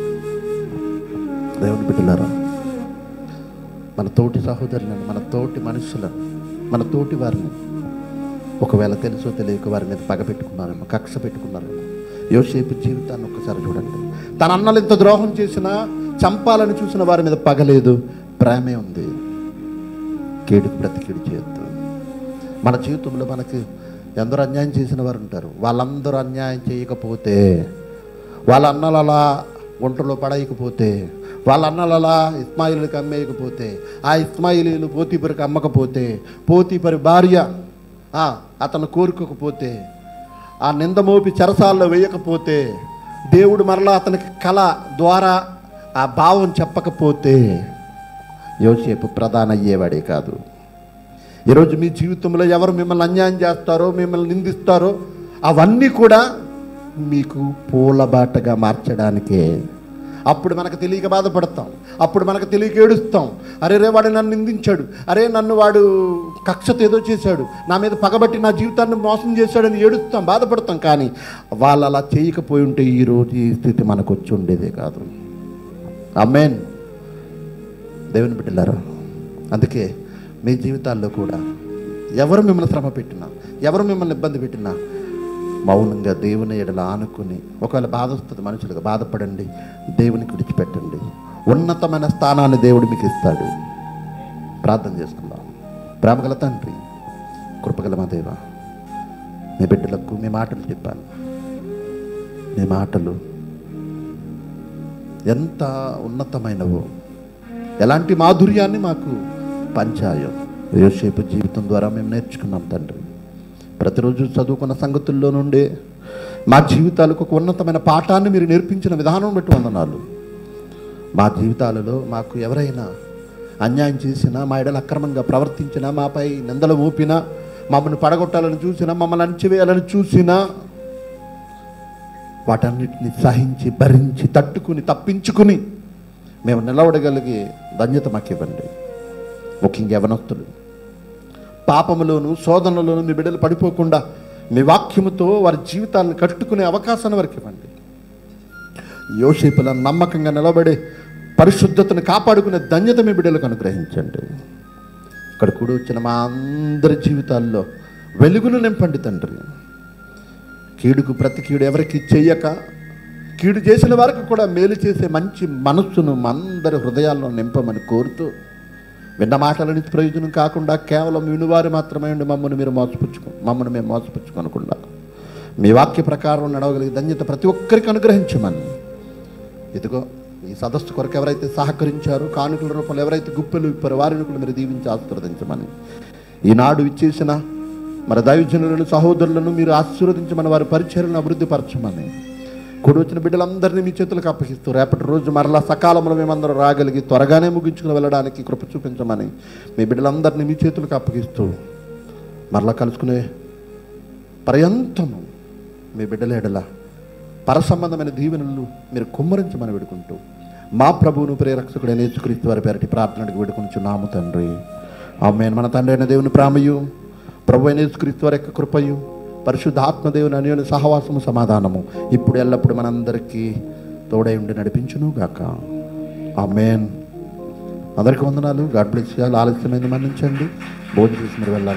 [SPEAKER 2] దేవుని బిడ్డలారా మన తోటి సహోదరులను మన తోటి మనుషులను మన తోటి వారిని ఒకవేళ తెలుసో తెలియక వారి మీద పగ పెట్టుకున్నారేమో కక్ష పెట్టుకున్నారేమో యోసేపు జీవితాన్ని ఒక్కసారి చూడండి తన అన్నలు ఇంత ద్రోహం చేసినా చంపాలని చూసిన వారి మీద పగలేదు ప్రేమే ఉంది కీడుకు ప్రతి కీడు చేయొద్దు మన జీవితంలో మనకి ఎందరో అన్యాయం చేసిన వారు ఉంటారు వాళ్ళందరూ అన్యాయం చేయకపోతే వాళ్ళ అన్నలు అలా గుంటలో పడేయకపోతే వాళ్ళ అన్నలు అలా ఇస్మాయిలుకి అమ్మేయకపోతే ఆ ఇస్మాయిలీలు పోతీపరికి అమ్మకపోతే పోతీపరి భార్య ఆ, అతను కోరుకోకపోతే ఆ నింద మోపి చెరసాల్లో వేయకపోతే దేవుడు మరలా అతనికి కళ ద్వారా ఆ భావం చెప్పకపోతే యోసేపు ప్రధాన అయ్యేవాడే కాదు ఈరోజు మీ జీవితంలో ఎవరు మిమ్మల్ని అన్యాయం చేస్తారో మిమ్మల్ని నిందిస్తారో అవన్నీ కూడా మీకు పూలబాటగా మార్చడానికే అప్పుడు మనకు తెలియక బాధపడతాం అప్పుడు మనకు తెలియక ఏడుస్తాం అరే రే వాడు నన్ను నిందించాడు అరే నన్ను వాడు కక్షతో ఏదో చేశాడు నా మీద పగబట్టి నా జీవితాన్ని మోసం చేశాడని ఏడుస్తాం బాధపడతాం కానీ వాళ్ళు అలా చేయకపోయి ఉంటే ఈరోజు ఈ స్థితి మనకు వచ్చి ఉండేదే కాదు అమ్మేన్ దేవుని బిడ్డలారా అందుకే మీ జీవితాల్లో కూడా ఎవరు మిమ్మల్ని శ్రమ పెట్టినా ఎవరు మిమ్మల్ని ఇబ్బంది పెట్టినా మౌనంగా దేవుని ఎడల ఆనుకుని ఒకవేళ బాధ వస్తుంది మనుషులుగా బాధపడండి దేవునికి విడిచిపెట్టండి ఉన్నతమైన స్థానాన్ని దేవుడు మీకు ఇస్తాడు ప్రార్థన చేసుకుందాం ప్రేమగల తండ్రి కృపగల మా దేవ మీ బిడ్డలకు మీ మాటలు చెప్పాను మీ మాటలు ఎంత ఉన్నతమైనవో ఎలాంటి మాధుర్యాన్ని మాకు పంచాయో యోసేపు జీవితం ద్వారా మేము నేర్చుకున్నాం తండ్రి ప్రతిరోజు చదువుకున్న సంగతుల్లో నుండే మా జీవితాలకు ఒక ఉన్నతమైన పాఠాన్ని మీరు నేర్పించిన విధానం బట్టి వందనాలు మా జీవితాలలో మాకు ఎవరైనా అన్యాయం చేసినా మా ఎడల అక్రమంగా ప్రవర్తించినా మాపై నిందలు మోపినా మమ్మల్ని పడగొట్టాలని చూసినా మమ్మల్ని అణచివేయాలని చూసినా వాటన్నిటిని సహించి భరించి తట్టుకుని తప్పించుకుని మేము నిలవడగలిగే ధన్యత మాకు ఇవ్వండి ముఖ్యంగా యవనస్తులు పాపములోను శోధనలోను మీ బిడ్డలు పడిపోకుండా మీ వాక్యముతో వారి జీవితాలను కట్టుకునే అవకాశాన్ని వారికి ఇవ్వండి యోసేపుల నమ్మకంగా నిలబడే పరిశుద్ధతను కాపాడుకునే ధన్యత మీ బిడ్డలకు అనుగ్రహించండి ఇక్కడ కూడా వచ్చిన మా అందరి జీవితాల్లో వెలుగును నింపండి తండ్రి కీడుకు ప్రతి కీడు ఎవరికి చెయ్యక కీడు చేసిన వారికి కూడా మేలు చేసే మంచి మనస్సును మా అందరి హృదయాల్లో నింపమని కోరుతూ విన్న మాటల నుంచి ప్రయోజనం కాకుండా కేవలం వినువారు మాత్రమే ఉండి మమ్మల్ని మీరు మోసపుచ్చుకో మమ్మల్ని మేము మోసపుచ్చుకోనకుండా మీ వాక్య ప్రకారం నడవగలిగే ధన్యత ప్రతి ఒక్కరికి అనుగ్రహించమని ఇదిగో ఈ సదస్సు కొరకు ఎవరైతే సహకరించారో కానుకల రూపంలో ఎవరైతే గుప్పెలు విప్పారో వారిని కూడా మీరు దీవించి ఆశీర్వదించమని ఈనాడు ఇచ్చేసిన మన దైవజనులను సహోదరులను మీరు ఆశీర్వదించమని వారి పరిచయలను అభివృద్ధి పరచమని కూడి వచ్చిన బిడ్డలందరినీ మీ చేతులకు అప్పగిస్తూ రేపటి రోజు మరలా సకాలంలో మేమందరం రాగలిగి త్వరగానే ముగించుకుని వెళ్ళడానికి కృప చూపించమని మీ బిడ్డలందరినీ మీ చేతులకు అప్పగిస్తూ మరలా కలుసుకునే పర్యంతము మీ బిడ్డల ఎడల పరసంబంధమైన దీవెనలు మీరు కుమ్మరించమని వేడుకుంటూ మా ప్రభువును ప్రేరక్షకుడైన యేసుక్రీస్తు వారి పేరటి ప్రార్థనకు వేడుకొనిచున్నాము తండ్రి ఆమె మన తండ్రి అయిన దేవుని ప్రామయు ప్రభు అయిన యేసుక్రీస్తు వారి యొక్క కృపయు పరిశుద్ధాత్మదేవుని అన్యోని సహవాసము సమాధానము ఇప్పుడు ఎల్లప్పుడు మనందరికీ తోడై ఉండి నడిపించును గాక ఆమెన్ అందరికీ వందనాలు గాడ్ బ్లెస్ ఆలస్యమైంది మన్నించండి భోజనం చేసి మీరు వెళ్ళాలి